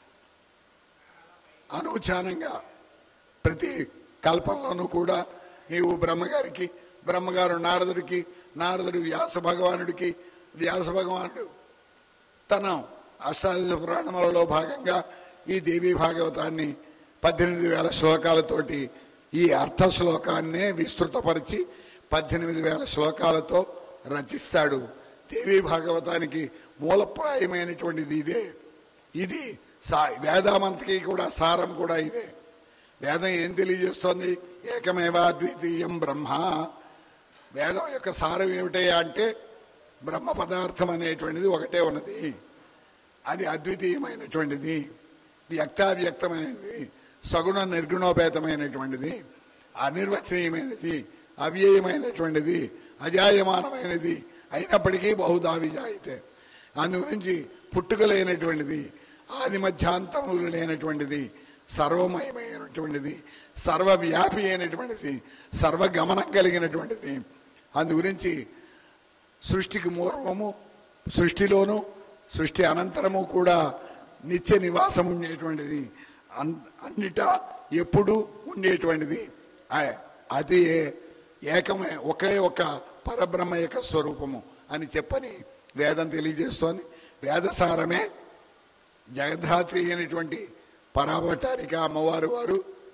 అనూచానంగా ప్రతి కల్పంలోనూ కూడా నీవు బ్రహ్మగారికి బ్రహ్మగారు నారదుడికి నారదుడు వ్యాస భగవానుడికి వ్యాస భగవానుడు తన అష్టాదశ పురాణములలో భాగంగా ఈ దేవీ భాగవతాన్ని పద్దెనిమిది వేల శ్లోకాలతోటి ఈ అర్థ శ్లోకాన్నే విస్తృతపరిచి పద్దెనిమిది వేల శ్లోకాలతో రచిస్తాడు దేవీ భాగవతానికి మూలప్రాయమైనటువంటిది ఇదే ఇది సా వేదామంతకి కూడా సారం కూడా ఇదే వేదం ఏం తెలియజేస్తోంది ఏకమేవా ద్వితీయం బ్రహ్మ వేదం యొక్క సారం ఏమిటయ్యా అంటే బ్రహ్మ పదార్థం అనేటువంటిది ఒకటే ఉన్నది అది అద్వితీయమైనటువంటిది వ్యక్తావ్యక్తమైనది సగుణ నిర్గుణోపేతమైనటువంటిది అనిర్వచనీయమైనది అవ్యయమైనటువంటిది అజాయమానమైనది అయినప్పటికీ బహుదా విజాయితే అందు గురించి పుట్టుకలేనటువంటిది ఆది మధ్యాంతములు లేనటువంటిది సర్వమయమైనటువంటిది సర్వవ్యాపి అయినటువంటిది సర్వగమనం కలిగినటువంటిది అందు గురించి సృష్టికి పూర్వము సృష్టిలోను సృష్టి అనంతరము కూడా నిత్య నివాసం ఉండేటువంటిది అన్ అన్నిటా ఎప్పుడు ఉండేటువంటిది ఆ- అది ఏకమే ఒకే ఒక పరబ్రహ్మ యొక్క స్వరూపము అని చెప్పని వేదం తెలియజేస్తోంది వేదసారమే జగద్ధాత్రి అయినటువంటి పరాభట్టారిక అమ్మవారు వారు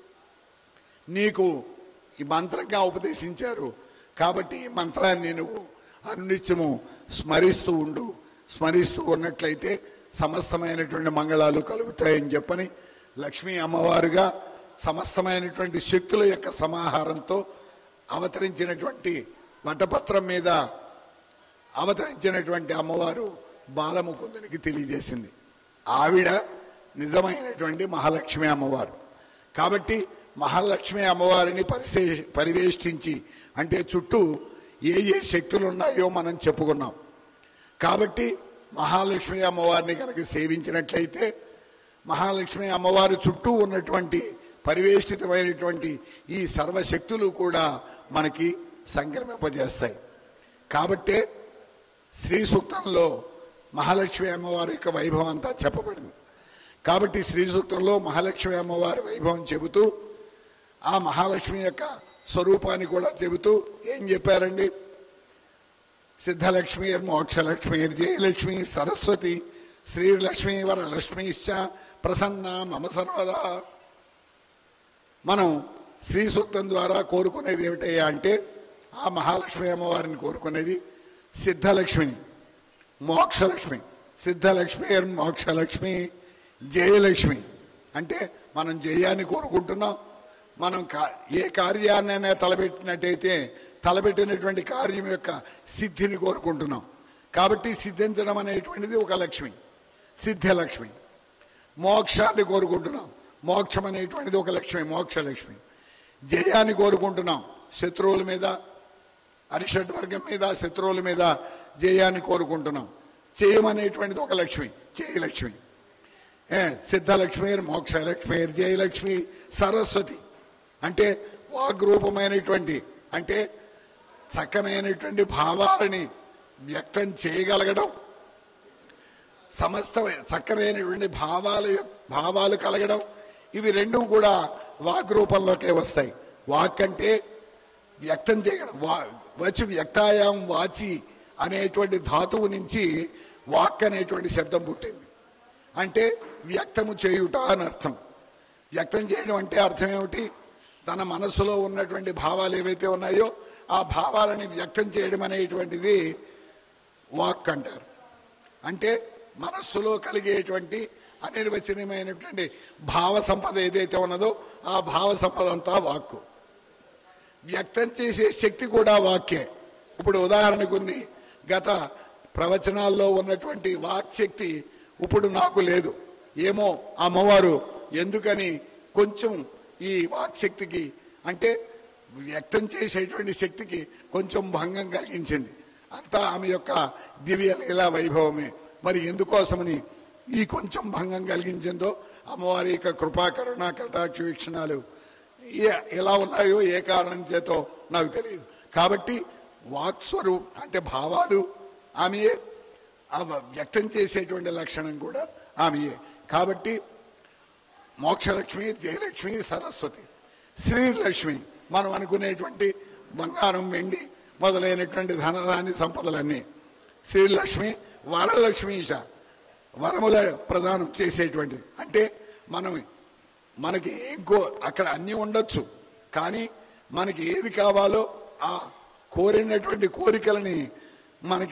నీకు ఈ మంత్రంగా ఉపదేశించారు కాబట్టి ఈ మంత్రాన్ని నువ్వు అనునిత్యము స్మరిస్తూ ఉండు స్మరిస్తూ ఉన్నట్లయితే సమస్తమైనటువంటి మంగళాలు కలుగుతాయని చెప్పని లక్ష్మీ అమ్మవారుగా సమస్తమైనటువంటి శక్తుల యొక్క సమాహారంతో అవతరించినటువంటి వటపత్రం మీద అవతరించినటువంటి అమ్మవారు బాలముకుందునికి తెలియజేసింది ఆవిడ నిజమైనటువంటి మహాలక్ష్మి అమ్మవారు కాబట్టి మహాలక్ష్మి అమ్మవారిని పరిశే పరివేష్టించి అంటే చుట్టూ ఏ ఏ శక్తులు ఉన్నాయో మనం చెప్పుకున్నాం కాబట్టి మహాలక్ష్మి అమ్మవారిని కనుక సేవించినట్లయితే మహాలక్ష్మి అమ్మవారి చుట్టూ ఉన్నటువంటి పరివేష్టితమైనటువంటి ఈ సర్వశక్తులు కూడా మనకి సంక్రమింపజేస్తాయి కాబట్టే శ్రీ సూక్తంలో మహాలక్ష్మి అమ్మవారి యొక్క వైభవం అంతా చెప్పబడింది కాబట్టి శ్రీ సూక్తంలో మహాలక్ష్మి అమ్మవారి వైభవం చెబుతూ ఆ మహాలక్ష్మి యొక్క స్వరూపాన్ని కూడా చెబుతూ ఏం చెప్పారండి సిద్ధలక్ష్మి మోక్షలక్ష్మి జయలక్ష్మి సరస్వతి శ్రీలక్ష్మి వరలక్ష్మిశ్చ ప్రసన్న మమ సర్వదా మనం శ్రీ సూక్తం ద్వారా కోరుకునేది ఏమిటయ్యా అంటే ఆ మహాలక్ష్మి అమ్మవారిని కోరుకునేది సిద్ధలక్ష్మిని మోక్షలక్ష్మి సిద్ధలక్ష్మి మోక్షలక్ష్మి జయలక్ష్మి అంటే మనం జయాన్ని కోరుకుంటున్నాం మనం కా ఏ కార్యాన్నైనా తలపెట్టినట్టయితే తలపెట్టినటువంటి కార్యం యొక్క సిద్ధిని కోరుకుంటున్నాం కాబట్టి సిద్ధించడం అనేటువంటిది ఒక లక్ష్మి సిద్ధలక్ష్మి మోక్షాన్ని కోరుకుంటున్నాం మోక్షం అనేటువంటిది ఒక లక్ష్మి మోక్షలక్ష్మి జయాన్ని కోరుకుంటున్నాం శత్రువుల మీద అరిషడ్ వర్గం మీద శత్రువుల మీద జయాన్ని కోరుకుంటున్నాం జయమనేటువంటిది ఒక లక్ష్మి జయలక్ష్మి ఏ సిద్ధలక్ష్మి మోక్షలక్ష్మి జయలక్ష్మి సరస్వతి అంటే వాగ్రూపమైనటువంటి అంటే చక్కనైనటువంటి భావాలని వ్యక్తం చేయగలగడం సమస్త చక్కనైనటువంటి భావాలు భావాలు కలగడం ఇవి రెండు కూడా వాక్ రూపంలోకే వస్తాయి వాక్ అంటే వ్యక్తం చేయడం వా వచ్చి వ్యక్తాయాం వాచి అనేటువంటి ధాతువు నుంచి వాక్ అనేటువంటి శబ్దం పుట్టింది అంటే వ్యక్తము చేయుట అని అర్థం వ్యక్తం చేయడం అంటే అర్థం ఏమిటి తన మనస్సులో ఉన్నటువంటి భావాలు ఏవైతే ఉన్నాయో ఆ భావాలని వ్యక్తం చేయడం అనేటువంటిది వాక్ అంటారు అంటే మనస్సులో కలిగేటువంటి అనిర్వచనీయమైనటువంటి భావ సంపద ఏదైతే ఉన్నదో ఆ భావ సంపద అంతా వాక్కు వ్యక్తం చేసే శక్తి కూడా వాక్యే ఇప్పుడు ఉదాహరణకు ఉంది గత ప్రవచనాల్లో ఉన్నటువంటి వాక్ శక్తి ఇప్పుడు నాకు లేదు ఏమో అమ్మవారు ఎందుకని కొంచెం ఈ వాక్ శక్తికి అంటే వ్యక్తం చేసేటువంటి శక్తికి కొంచెం భంగం కలిగించింది అంతా ఆమె యొక్క దివ్య లీలా వైభవమే మరి ఎందుకోసమని ఈ కొంచెం భంగం కలిగించిందో అమ్మవారి యొక్క కృపా కరుణ కటాక్ష వీక్షణాలు ఏ- ఎలా ఉన్నాయో ఏ కారణం చేతో నాకు తెలియదు కాబట్టి వాక్స్వరూ అంటే భావాలు ఆమెయే ఆ వ్యక్తం చేసేటువంటి లక్షణం కూడా ఆమెయే కాబట్టి మోక్షలక్ష్మి జయలక్ష్మి సరస్వతి శ్రీలక్ష్మి మనం అనుకునేటువంటి బంగారం వెండి మొదలైనటువంటి ధనధాన్య సంపదలన్నీ శ్రీలక్ష్మి వరలక్ష్మి ఈశ వరముల ప్రదానం చేసేటువంటిది అంటే మనం మనకి ఏం కో అక్కడ అన్నీ ఉండొచ్చు కానీ మనకి ఏది కావాలో ఆ కోరినటువంటి కోరికలని మనకి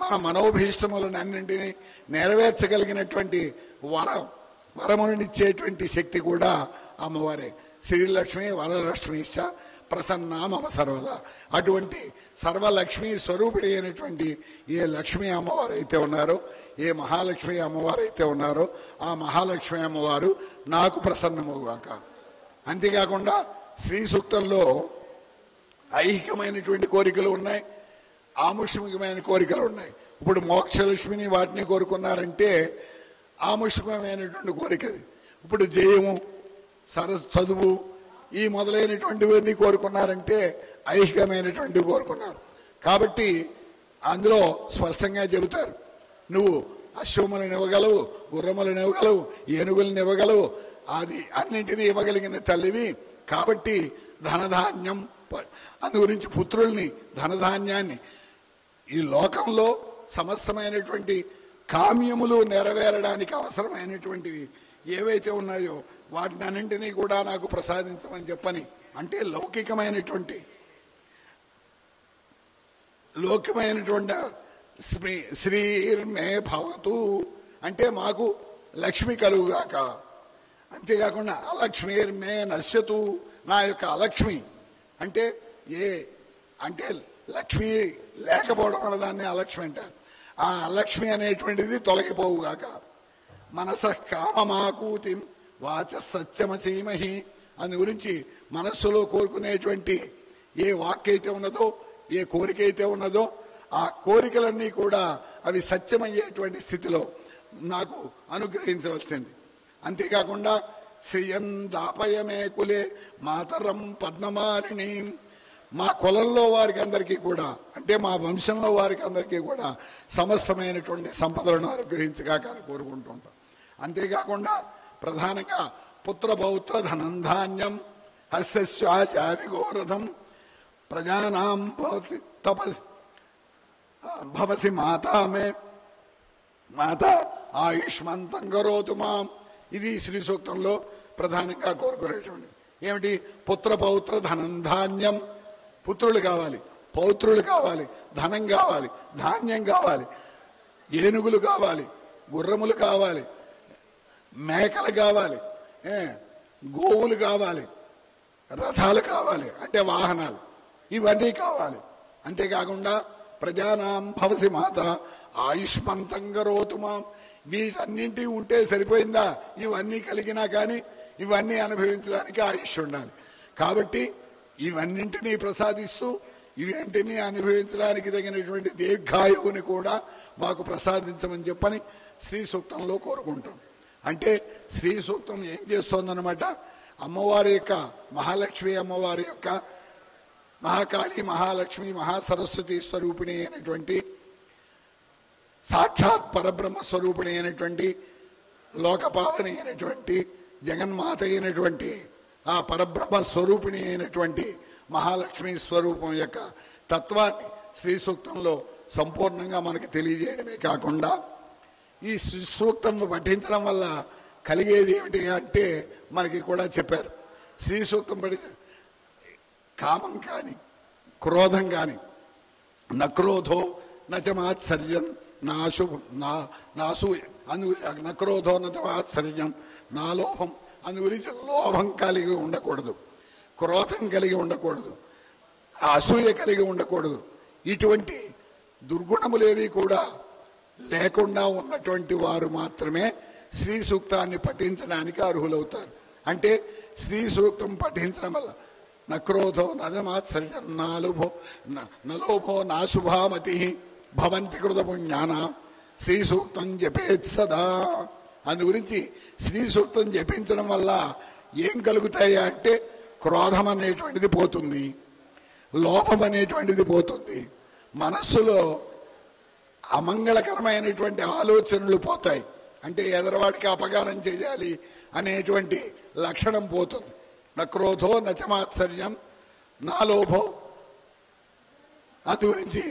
మన మనోభీష్టములను అన్నింటినీ నెరవేర్చగలిగినటువంటి వరం వరములనిచ్చేటువంటి శక్తి కూడా అమ్మవారే శ్రీలక్ష్మి వరలక్ష్మి ప్రసన్న మమ సర్వదా అటువంటి సర్వలక్ష్మి స్వరూపిణి అయినటువంటి ఏ లక్ష్మీ అమ్మవారు అయితే ఉన్నారో ఏ మహాలక్ష్మి అమ్మవారు అయితే ఉన్నారో ఆ మహాలక్ష్మి అమ్మవారు నాకు ప్రసన్నమవుగాక అంతేకాకుండా శ్రీ సూక్తంలో ఐహికమైనటువంటి కోరికలు ఉన్నాయి ఆముష్మికమైన కోరికలు ఉన్నాయి ఇప్పుడు మోక్షలక్ష్మిని వాటిని కోరుకున్నారంటే ఆముష్మికమైనటువంటి కోరికది ఇప్పుడు జయము సర చదువు ఈ మొదలైనటువంటివన్నీ కోరుకున్నారంటే ఐహికమైనటువంటివి కోరుకున్నారు కాబట్టి అందులో స్పష్టంగా చెబుతారు నువ్వు అశ్వములను ఇవ్వగలవు గుర్రములను ఇవ్వగలవు ఏనుగులను ఇవ్వగలవు అది అన్నింటినీ ఇవ్వగలిగిన తల్లివి కాబట్టి ధనధాన్యం ప- అందు గురించి పుత్రుల్ని ధనధాన్యాన్ని ఈ లోకంలో సమస్తమైనటువంటి కామ్యములు నెరవేరడానికి అవసరమైనటువంటివి ఏవైతే ఉన్నాయో వాటిని అన్నింటినీ కూడా నాకు ప్రసాదించమని చెప్పని అంటే లౌకికమైనటువంటి లౌకికమైనటువంటి శ్రీ శ్రీర్మే భవతు అంటే మాకు లక్ష్మి కలుగుగాక అంతేకాకుండా అలక్ష్మీర్మే నశ్యతు నా యొక్క అలక్ష్మి అంటే ఏ అంటే లక్ష్మి లేకపోవడం అన్న దాన్ని అలక్ష్మి అంటారు ఆ అలక్ష్మి అనేటువంటిది తొలగిపోవుగాక మనస కామమాకూతి వాచ సత్యమచీమహి అందు గురించి మనస్సులో కోరుకునేటువంటి ఏ వాక్ అయితే ఉన్నదో ఏ కోరిక అయితే ఉన్నదో ఆ కోరికలన్నీ కూడా అవి సత్యమయ్యేటువంటి స్థితిలో నాకు అనుగ్రహించవలసింది అంతేకాకుండా శ్రియం దాపయమే కులే మాతరం పద్మమాలిని మా కులంలో వారికి అందరికీ కూడా అంటే మా వంశంలో వారికి అందరికీ కూడా సమస్తమైనటువంటి సంపదలను అనుగ్రహించగాక అని కోరుకుంటుంటాం అంతేకాకుండా ప్రధానంగా పుత్ర పౌత్ర ధనం ధాన్యం హస్యశ్వాచారి గోరథం ప్రజానాం భవతి తపస్ భవసి మాతా మే మాత ఆయుష్మంతం కరోతు మాం ఇది శ్రీ సూక్తంలో ప్రధానంగా కోరుకునేటువంటిది ఏమిటి పుత్ర పౌత్ర ధనం ధాన్యం పుత్రులు కావాలి పౌత్రులు కావాలి ధనం కావాలి ధాన్యం కావాలి ఏనుగులు కావాలి గుర్రములు కావాలి మేకలు కావాలి ఏ, గోవులు కావాలి రథాలు కావాలి అంటే వాహనాలు ఇవన్నీ కావాలి అంతేకాకుండా ప్రజానాం భవసి మాత ఆయుష్మంతం కరోతు మాం వీటన్నింటి ఉంటే సరిపోయిందా ఇవన్నీ కలిగినా కానీ ఇవన్నీ అనుభవించడానికి ఆయుష్ ఉండాలి కాబట్టి ఇవన్నింటినీ ప్రసాదిస్తూ ఇవన్నింటినీ అనుభవించడానికి తగినటువంటి దీర్ఘాయువుని కూడా మాకు ప్రసాదించమని చెప్పని శ్రీ సూక్తంలో కోరుకుంటాం అంటే శ్రీ సూక్తం ఏం చేస్తోందనమాట అమ్మవారి యొక్క మహాలక్ష్మి అమ్మవారి యొక్క మహాకాళి మహాలక్ష్మి మహాసరస్వతి స్వరూపిణి అయినటువంటి సాక్షాత్ పరబ్రహ్మ స్వరూపిణి అయినటువంటి లోకపావని అయినటువంటి జగన్మాత అయినటువంటి ఆ పరబ్రహ్మ స్వరూపిణి అయినటువంటి మహాలక్ష్మి స్వరూపం యొక్క తత్వాన్ని శ్రీ సూక్తంలో సంపూర్ణంగా మనకి తెలియజేయడమే కాకుండా ఈ శ్రీ సూక్తం పఠించడం వల్ల కలిగేది ఏమిటి అంటే మనకి కూడా చెప్పారు శ్రీ సూక్తం పఠి కామం కానీ క్రోధం కానీ నక్రోధో నచమాత్సర్యం నాశు నా నాసు అందు గురించి నక్రోధో నచమాత్సర్యం నా లోభం అందు గురించి లోభం కలిగి ఉండకూడదు క్రోధం కలిగి ఉండకూడదు అసూయ కలిగి ఉండకూడదు ఇటువంటి దుర్గుణములేవి కూడా లేకుండా ఉన్నటువంటి వారు మాత్రమే శ్రీ సూక్తాన్ని పఠించడానికి అర్హులవుతారు అంటే శ్రీ సూక్తం పఠించడం వల్ల నక్రోధో నదమాత్సర్యం నాలుభో న- నలోభో నాశుభామతి భవంతి కృత పుణ్యాన శ్రీ సూక్తం జపేత్ సదా అందు గురించి శ్రీ సూక్తం జపించడం వల్ల ఏం కలుగుతాయి అంటే క్రోధం అనేటువంటిది పోతుంది లోపం అనేటువంటిది పోతుంది మనస్సులో అమంగళకరమైనటువంటి ఆలోచనలు పోతాయి అంటే ఎదరవాడికి అపకారం చేయాలి అనేటువంటి లక్షణం పోతుంది నా క్రోధో నచమాత్సర్యం నా లోభో అందు గురించి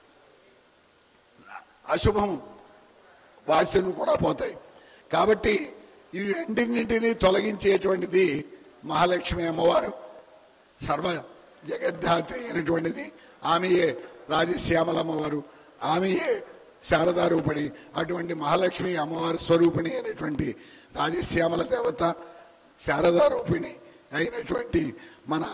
అశుభం వాస్యం కూడా పోతాయి కాబట్టి ఇవి రెండింటిని తొలగించేటువంటిది మహాలక్ష్మి అమ్మవారు సర్వ జగద్ధాత్రి అయినటువంటిది ఆమెయే రాజశ్యామలమ్మవారు ఆమెయే శారదారూపిణి అటువంటి మహాలక్ష్మి అమ్మవారి స్వరూపిణి అయినటువంటి రాజశ్యామల దేవత శారదారూపిణి అయినటువంటి మన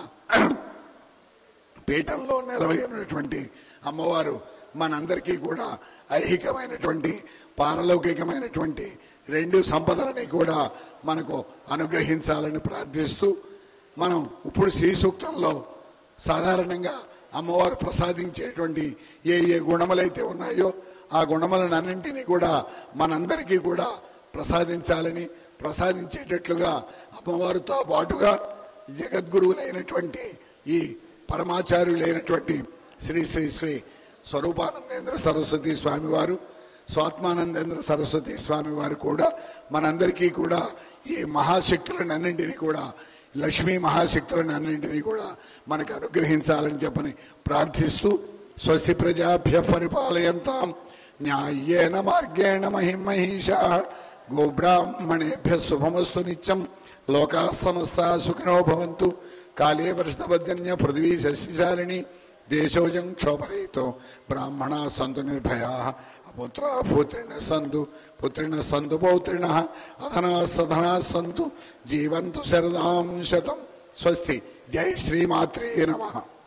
పీఠంలో నిలవైనటువంటి అమ్మవారు మనందరికీ కూడా ఐహికమైనటువంటి పారలౌకికమైనటువంటి రెండు సంపదలని కూడా మనకు అనుగ్రహించాలని ప్రార్థిస్తూ మనం ఇప్పుడు శ్రీ సూక్తంలో సాధారణంగా అమ్మవారు ప్రసాదించేటువంటి ఏ ఏ గుణములైతే ఉన్నాయో ఆ గుణములనన్నింటినీ కూడా మనందరికీ కూడా ప్రసాదించాలని ప్రసాదించేటట్లుగా అమ్మవారితో పాటుగా జగద్గురువులైనటువంటి ఈ పరమాచార్యులైనటువంటి శ్రీ శ్రీ శ్రీ స్వరూపానందేంద్ర సరస్వతి స్వామివారు స్వాత్మానందేంద్ర సరస్వతి స్వామివారు కూడా మనందరికీ కూడా ఈ మహాశక్తులను అన్నింటినీ కూడా లక్ష్మీ మహాశక్తులను అన్నింటినీ కూడా మనకు అనుగ్రహించాలని చెప్పని ప్రార్థిస్తూ స్వస్తి ప్రజాభ్య పరిపాలయంతాం న్యాయేన మార్గేణ మహిమహీష గోబ్రాహ్మణేభ్య శుభమస్తు నిత్యం లోకా సమస్త సుఖినో భవంతు కాళే వర్షపర్జన్య పృథివీ సస్యశాలిని దేశోజం క్షోభరహితో బ్రాహ్మణ సంతు నిర్భయా పుత్ర పుత్రిణ సంతు పుత్రిణ సంతు పౌత్రిణ అధనా సధనా సంతు జీవంతు శరదాం శతం స్వస్తి జై శ్రీమాత్రే నమః